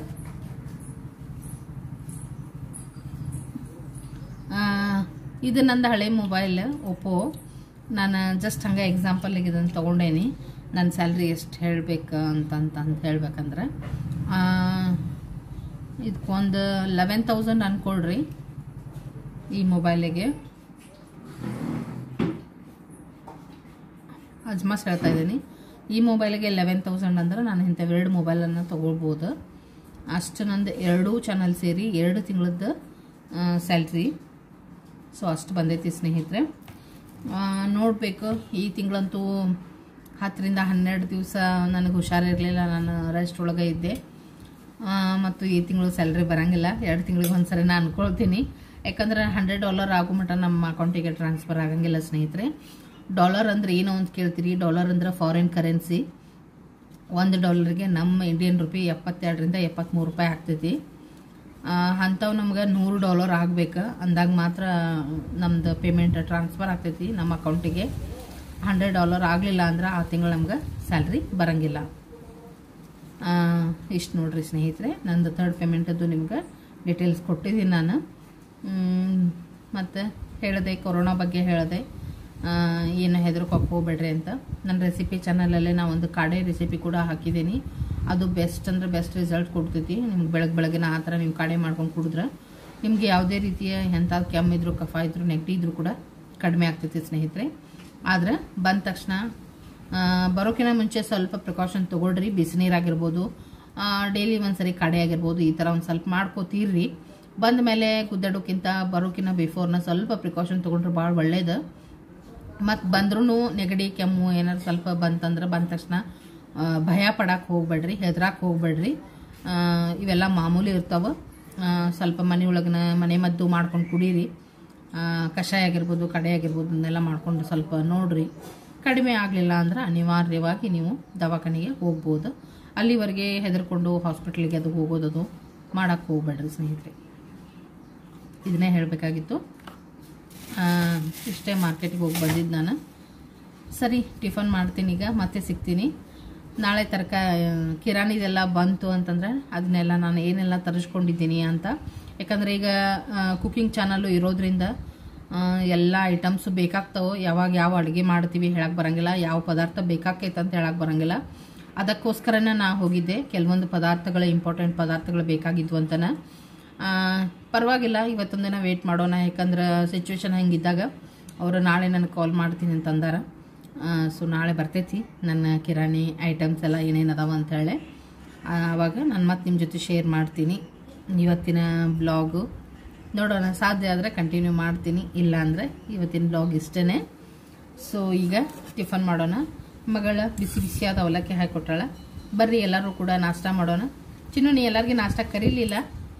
ಆ, ಇದು ನಂದು ಹಳೆ ಮೊಬೈಲ್ ಒಪ್ಪೋ ನಾನು ಜಸ್ಟ್ ಹಂಗೆ ಎಕ್ಸಾಂಪಲ್ಗೆ ಇದನ್ನು ತೊಗೊಂಡೇನಿ ನನ್ನ ಸ್ಯಾಲ್ರಿ ಎಷ್ಟು ಹೇಳ್ಬೇಕು ಅಂತಂತ ಅಂತ ಹೇಳ್ಬೇಕಂದ್ರೆ ಇದಕ್ಕೊಂದು ಲೆವೆನ್ ತೌಸಂಡ್ ಅನ್ಕೊಳ್ರಿ ಈ ಮೊಬೈಲಿಗೆ ಅಜ್ಮಾಸ್ ಹೇಳ್ತಾ ಇದ್ದೀನಿ ಈ ಮೊಬೈಲಿಗೆ ಲೆವೆನ್ ತೌಸಂಡ್ ಅಂದ್ರೆ ನಾನು ಇಂಥ ಎರಡು ಮೊಬೈಲನ್ನು ತೊಗೊಳ್ಬೋದು ಅಷ್ಟು ನಂದು ಎರಡೂ ಚಾನಲ್ ಸೇರಿ ಎರಡು ತಿಂಗಳದ್ದು ಸ್ಯಾಲ್ರಿ ಸೊ ಅಷ್ಟು ಬಂದೈತಿ ಸ್ನೇಹಿತರೆ ನೋಡಬೇಕು ಈ ತಿಂಗಳಂತೂ ಹತ್ತರಿಂದ ಹನ್ನೆರಡು ದಿವಸ ನನಗೆ ಹುಷಾರಿರಲಿಲ್ಲ ನಾನು ರೆಸ್ಟ್ ಒಳಗೆ ಇದ್ದೆ ಆ, ಮತ್ತು ಈ ತಿಂಗಳು ಸ್ಯಾಲ್ರಿ ಬರಂಗಿಲ್ಲ ಎರಡು ತಿಂಗಳಿಗೆ ಒಂದ್ಸರಿ ನಾನು ಅನ್ಕೊಳ್ತೀನಿ ಯಾಕಂದ್ರೆ ಹಂಡ್ರೆಡ್ ಡಾಲರ್ ಆಗೋ ಮಟ್ಟ ನಮ್ಮ ಅಕೌಂಟಿಗೆ ಟ್ರಾನ್ಸ್ಫರ್ ಆಗಂಗಿಲ್ಲ ಸ್ನೇಹಿತರೆ ಡಾಲರ್ ಅಂದ್ರೆ ಏನು ಅಂತ ಕೇಳ್ತೀರಿ ಡಾಲರ್ ಅಂದ್ರೆ ಫಾರಿನ್ ಕರೆನ್ಸಿ ಒಂದು ಡಾಲರ್ಗೆ ನಮ್ಮ ಇಂಡಿಯನ್ ರುಪಿ ಎಪ್ಪತ್ತೆರಡರಿಂದ ಎಪ್ಪತ್ತ್ಮೂರು ರೂಪಾಯಿ ಆಗ್ತೈತಿ ಅಂಥವು ನಮ್ಗೆ ನೂರು ಡಾಲರ್ ಆಗ್ಬೇಕು ಅಂದಾಗ ಮಾತ್ರ ನಮ್ದು ಪೇಮೆಂಟ್ ಟ್ರಾನ್ಸ್ಫರ್ ಆಗ್ತೈತಿ ನಮ್ಮ ಅಕೌಂಟಿಗೆ ಹಂಡ್ರೆಡ್ ಡಾಲರ್ ಆಗಲಿಲ್ಲ ಅಂದ್ರೆ ಆ ತಿಂಗಳು ನಮ್ಗೆ ಸ್ಯಾಲ್ರಿ ಬರಂಗಿಲ್ಲ ಇಷ್ಟು ನೋಡ್ರಿ ಸ್ನೇಹಿತರೆ ನಂದು ಥರ್ಡ್ ಪೇಮೆಂಟದ್ದು ನಿಮ್ಗೆ ಡೀಟೇಲ್ಸ್ ಕೊಟ್ಟಿದ್ದೀನಿ ನಾನು ಮತ್ತು ಹೇಳಿದೆ ಕೊರೋನಾ ಬಗ್ಗೆ ಹೇಳಿದೆ ಆ, ಏನು ಹೆದರ್ಕೋಕೆ ಹೋಗ್ಬೇಡ್ರಿ ಅಂತ ನನ್ನ ರೆಸಿಪಿ ಚಾನಲಲ್ಲೇ ನಾ ಒಂದು ಕಾಡೆ ರೆಸಿಪಿ ಕೂಡ ಹಾಕಿದ್ದೀನಿ ಅದು ಬೆಸ್ಟ್ ಅಂದರೆ ಬೆಸ್ಟ್ ರಿಸಲ್ಟ್ ಕೊಡ್ತೈತಿ ನಿಮ್ಗೆ ಬೆಳಗ್ಗೆ ಬೆಳಗ್ಗಿನ ಆ ಥರ ನೀವು ಕಾಡೆ ಮಾಡ್ಕೊಂಡು ಕುಡಿದ್ರೆ ನಿಮಗೆ ಯಾವುದೇ ರೀತಿಯ ಎಂಥ ಕೆಮ್ಮಿದ್ರು ಕಫ ಇದ್ರು ನೆಗಡಿ ಇದ್ರೂ ಕೂಡ ಕಡಿಮೆ ಆಗ್ತೈತಿ ಸ್ನೇಹಿತರೆ ಆದ್ರೆ ಬಂದ ತಕ್ಷಣ ಆ, ಬರೋಕಿನ ಮುಂಚೆ ಸ್ವಲ್ಪ ಪ್ರಿಕಾಷನ್ ತೊಗೊಳ್ರಿ ಬಿಸಿನೀರಾಗಿರ್ಬೋದು ಡೈಲಿ ಒಂದ್ಸರಿ ಕಡೆ ಆಗಿರ್ಬೋದು ಈ ಥರ ಒಂದು ಸ್ವಲ್ಪ ಮಾಡ್ಕೋತೀರ್ರಿ ಬಂದ ಮೇಲೆ ಗುದ್ದಾಡೋಕ್ಕಿಂತ ಬರೋಕಿನ ಬಿಫೋರ್ನ ಸ್ವಲ್ಪ ಪ್ರಿಕಾಷನ್ ತೊಗೊಂಡ್ರೆ ಭಾಳ ಒಳ್ಳೇದು ಮತ್ತು ಬಂದ್ರೂ ನೆಗಡಿ ಕೆಮ್ಮು ಏನಾರು ಸ್ವಲ್ಪ ಬಂತಂದ್ರೆ ಬಂದ ತಕ್ಷಣ ಆ, ಭಯ ಪಡಕ್ಕೆ ಹೋಗ್ಬೇಡ್ರಿ ಹೆದ್ರಾಕ್ ಹೋಗ್ಬೇಡ್ರಿ ಆ, ಇವೆಲ್ಲ ಮಾಮೂಲಿ ಇರ್ತಾವೆ ಸ್ವಲ್ಪ ಮನೆ ಒಳಗಿನ ಮನೆ ಮದ್ದು ಮಾಡ್ಕೊಂಡು ಕುಡೀರಿ ಆ, ಕಷಾಯ ಆಗಿರ್ಬೋದು ಕಡೆ ಆಗಿರ್ಬೋದು ಅದನ್ನೆಲ್ಲ ಮಾಡ್ಕೊಂಡು ಸ್ವಲ್ಪ ನೋಡ್ರಿ ಕಡಿಮೆ ಆಗಲಿಲ್ಲ ಅಂದ್ರೆ ಅನಿವಾರ್ಯವಾಗಿ ನೀವು ದವಾಖಾನೆಗೆ ಹೋಗ್ಬೋದು ಅಲ್ಲಿವರೆಗೆ ಹೆದರ್ಕೊಂಡು ಹಾಸ್ಪಿಟ್ಲಿಗೆ ಅದು ಹೋಗೋದದು ಮಾಡಕ್ಕೆ ಹೋಗ್ಬೇಡ್ರಿ ಸ್ನೇಹಿತರೆ ಇದನ್ನೇ ಹೇಳಬೇಕಾಗಿತ್ತು ಇಷ್ಟೇ ಮಾರ್ಕೆಟಿಗೆ ಹೋಗಿ ಬಂದಿದ್ದು ನಾನು ಸರಿ ಟಿಫನ್ ಮಾಡ್ತೀನಿ ಈಗ ಮತ್ತೆ ಸಿಗ್ತೀನಿ ನಾಳೆ ತರಕ ಕಿರಾಣಿದೆಲ್ಲ ಬಂತು ಅಂತಂದ್ರೆ ಅದನ್ನೆಲ್ಲ ನಾನು ಏನೆಲ್ಲ ತರಿಸ್ಕೊಂಡಿದ್ದೀನಿ ಅಂತ ಯಾಕಂದರೆ ಈಗ ಕುಕಿಂಗ್ ಚಾನಲ್ಲು ಇರೋದ್ರಿಂದ ಆ, ಎಲ್ಲ ಐಟಮ್ಸ್ ಬೇಕಾಗ್ತಾವೆ ಯಾವಾಗ ಯಾವ ಅಡುಗೆ ಮಾಡ್ತೀವಿ ಹೇಳಕ್ಕೆ ಬರಂಗಿಲ್ಲ ಯಾವ ಪದಾರ್ಥ ಬೇಕಾಕೈತೆ ಅಂತ ಹೇಳಕ್ಕೆ ಬರಂಗಿಲ್ಲ ಅದಕ್ಕೋಸ್ಕರನೇ ನಾ ಹೋಗಿದ್ದೆ ಕೆಲವೊಂದು ಪದಾರ್ಥಗಳು ಇಂಪಾರ್ಟೆಂಟ್ ಪದಾರ್ಥಗಳು ಬೇಕಾಗಿದ್ವು ಅಂತನ ಆ, ಪರವಾಗಿಲ್ಲ ಇವತ್ತೊಂದು ದಿನ ವೇಟ್ ಮಾಡೋಣ ಯಾಕಂದ್ರೆ ಸಿಚುವೇಶನ್ ಹೆಂಗಿದ್ದಾಗ ಅವರು ನಾಳೆ ನನಗೆ ಕಾಲ್ ಮಾಡ್ತೀನಿ ಅಂತ ಅಂದಾರ ಸೊ ನಾಳೆ ಬರ್ತೈತಿ ನನ್ನ ಕಿರಾಣಿ ಐಟಮ್ಸ್ ಎಲ್ಲ ಏನೇನು ಅದಾವ ಅಂತ ಹೇಳಿ ಆ, ಆವಾಗ ನಾನು ಮತ್ತೆ ನಿಮ್ಮ ಜೊತೆ ಶೇರ್ ಮಾಡ್ತೀನಿ ಇವತ್ತಿನ ಬ್ಲಾಗು ನೋಡೋಣ ಸಾಧ್ಯ ಆದರೆ ಕಂಟಿನ್ಯೂ ಮಾಡ್ತೀನಿ ಇಲ್ಲ ಅಂದರೆ ಇವತ್ತಿನ ಬ್ಲಾಗ್ ಇಷ್ಟೇ ಸೊ ಈಗ ಟಿಫನ್ ಮಾಡೋಣ ಮಗಳ ಬಿಸಿ ಬಿಸಿಯಾದ ಅವಲಕ್ಕಿ ಹಾಕಿಕೊಟ್ಟಾಳ ಬರ್ರಿ ಎಲ್ಲರೂ ಕೂಡ ನಾಷ್ಟ ಮಾಡೋಣ ಚಿನ್ನು ನೀ ಎಲ್ಲರಿಗೂ ನಾಷ್ಟ ಕರೀಲಿಲ್ಲ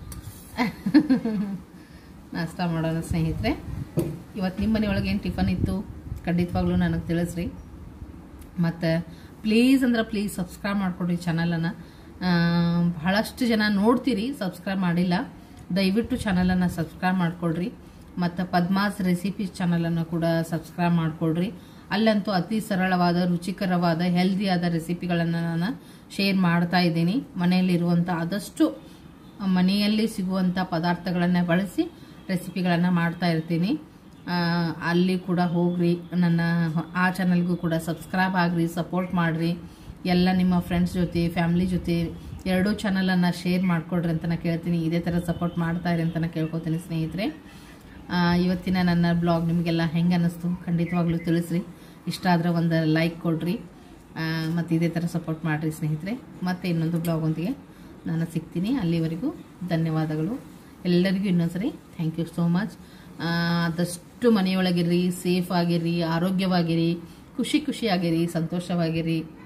ನಾಷ್ಟ ಮಾಡೋಣ ಸ್ನೇಹಿತರೆ ಇವತ್ತು ನಿಮ್ಮ ಮನೆಯೊಳಗೆ ಏನು ಟಿಫನ್ ಇತ್ತು ಖಂಡಿತವಾಗ್ಲೂ ನನಗೆ ತಿಳಿಸ್ರಿ ಮತ್ತು ಪ್ಲೀಸ್ ಅಂದ್ರೆ ಪ್ಲೀಸ್ ಸಬ್ಸ್ಕ್ರೈಬ್ ಮಾಡಿಕೊಡ್ರಿ ಚಾನಲನ್ನು ಬಹಳಷ್ಟು ಜನ ನೋಡ್ತೀರಿ ಸಬ್ಸ್ಕ್ರೈಬ್ ಮಾಡಿಲ್ಲ ದಯವಿಟ್ಟು ಚಾನಲನ್ನು ಸಬ್ಸ್ಕ್ರೈಬ್ ಮಾಡ್ಕೊಳ್ರಿ ಮತ್ತು ಪದ್ಮಾಸ್ ರೆಸಿಪೀಸ್ ಚಾನಲನ್ನು ಕೂಡ ಸಬ್ಸ್ಕ್ರೈಬ್ ಮಾಡ್ಕೊಳ್ರಿ ಅಲ್ಲಂತೂ ಅತಿ ಸರಳವಾದ ರುಚಿಕರವಾದ ಹೆಲ್ದಿಯಾದ ರೆಸಿಪಿಗಳನ್ನು ನಾನು ಶೇರ್ ಮಾಡ್ತಾ ಇದ್ದೀನಿ ಮನೆಯಲ್ಲಿರುವಂಥ ಆದಷ್ಟು ಮನೆಯಲ್ಲಿ ಸಿಗುವಂಥ ಪದಾರ್ಥಗಳನ್ನು ಬಳಸಿ ರೆಸಿಪಿಗಳನ್ನು ಮಾಡ್ತಾ ಇರ್ತೀನಿ ಆ, ಅಲ್ಲಿ ಕೂಡ ಹೋಗ್ರಿ ನನ್ನ ಆ ಚಾನಲ್ಗೂ ಕೂಡ ಸಬ್ಸ್ಕ್ರೈಬ್ ಆಗ್ರಿ ಸಪೋರ್ಟ್ ಮಾಡಿರಿ ಎಲ್ಲ ನಿಮ್ಮ ಫ್ರೆಂಡ್ಸ್ ಜೊತೆ ಫ್ಯಾಮ್ಲಿ ಜೊತೆ ಎರಡೂ ಚಾನಲನ್ನು ಶೇರ್ ಮಾಡಿಕೊಡ್ರಿ ಅಂತ ನಾನು ಕೇಳ್ತೀನಿ ಇದೇ ಥರ ಸಪೋರ್ಟ್ ಮಾಡ್ತಾ ಇರಿ ಅಂತ ನಾನು ಕೇಳ್ಕೊತೀನಿ ಸ್ನೇಹಿತರೆ ಆ, ಇವತ್ತಿನ ನನ್ನ ಬ್ಲಾಗ್ ನಿಮಗೆಲ್ಲ ಹೆಂಗೆ ಅನ್ನಿಸ್ತು ಖಂಡಿತವಾಗ್ಲೂ ತಿಳಿಸ್ರಿ ಇಷ್ಟ ಆದರೆ ಒಂದು ಲೈಕ್ ಕೊಡ್ರಿ ಮತ್ತು ಇದೇ ಥರ ಸಪೋರ್ಟ್ ಮಾಡಿರಿ ಸ್ನೇಹಿತರೆ ಮತ್ತೆ ಇನ್ನೊಂದು ಬ್ಲಾಗೊಂದಿಗೆ ನಾನು ಸಿಗ್ತೀನಿ ಅಲ್ಲಿವರೆಗೂ ಧನ್ಯವಾದಗಳು ಎಲ್ಲರಿಗೂ ಇನ್ನೊಂದ್ಸರಿ ಥ್ಯಾಂಕ್ ಯು ಸೋ ಮಚ್ ಆದಷ್ಟು ಮನೆಯೊಳಗಿರ್ರಿ ಸೇಫ್ ಆಗಿರ್ರಿ ಆರೋಗ್ಯವಾಗಿರಿ ಖುಷಿ ಖುಷಿಯಾಗಿರಿ ಸಂತೋಷವಾಗಿರಿ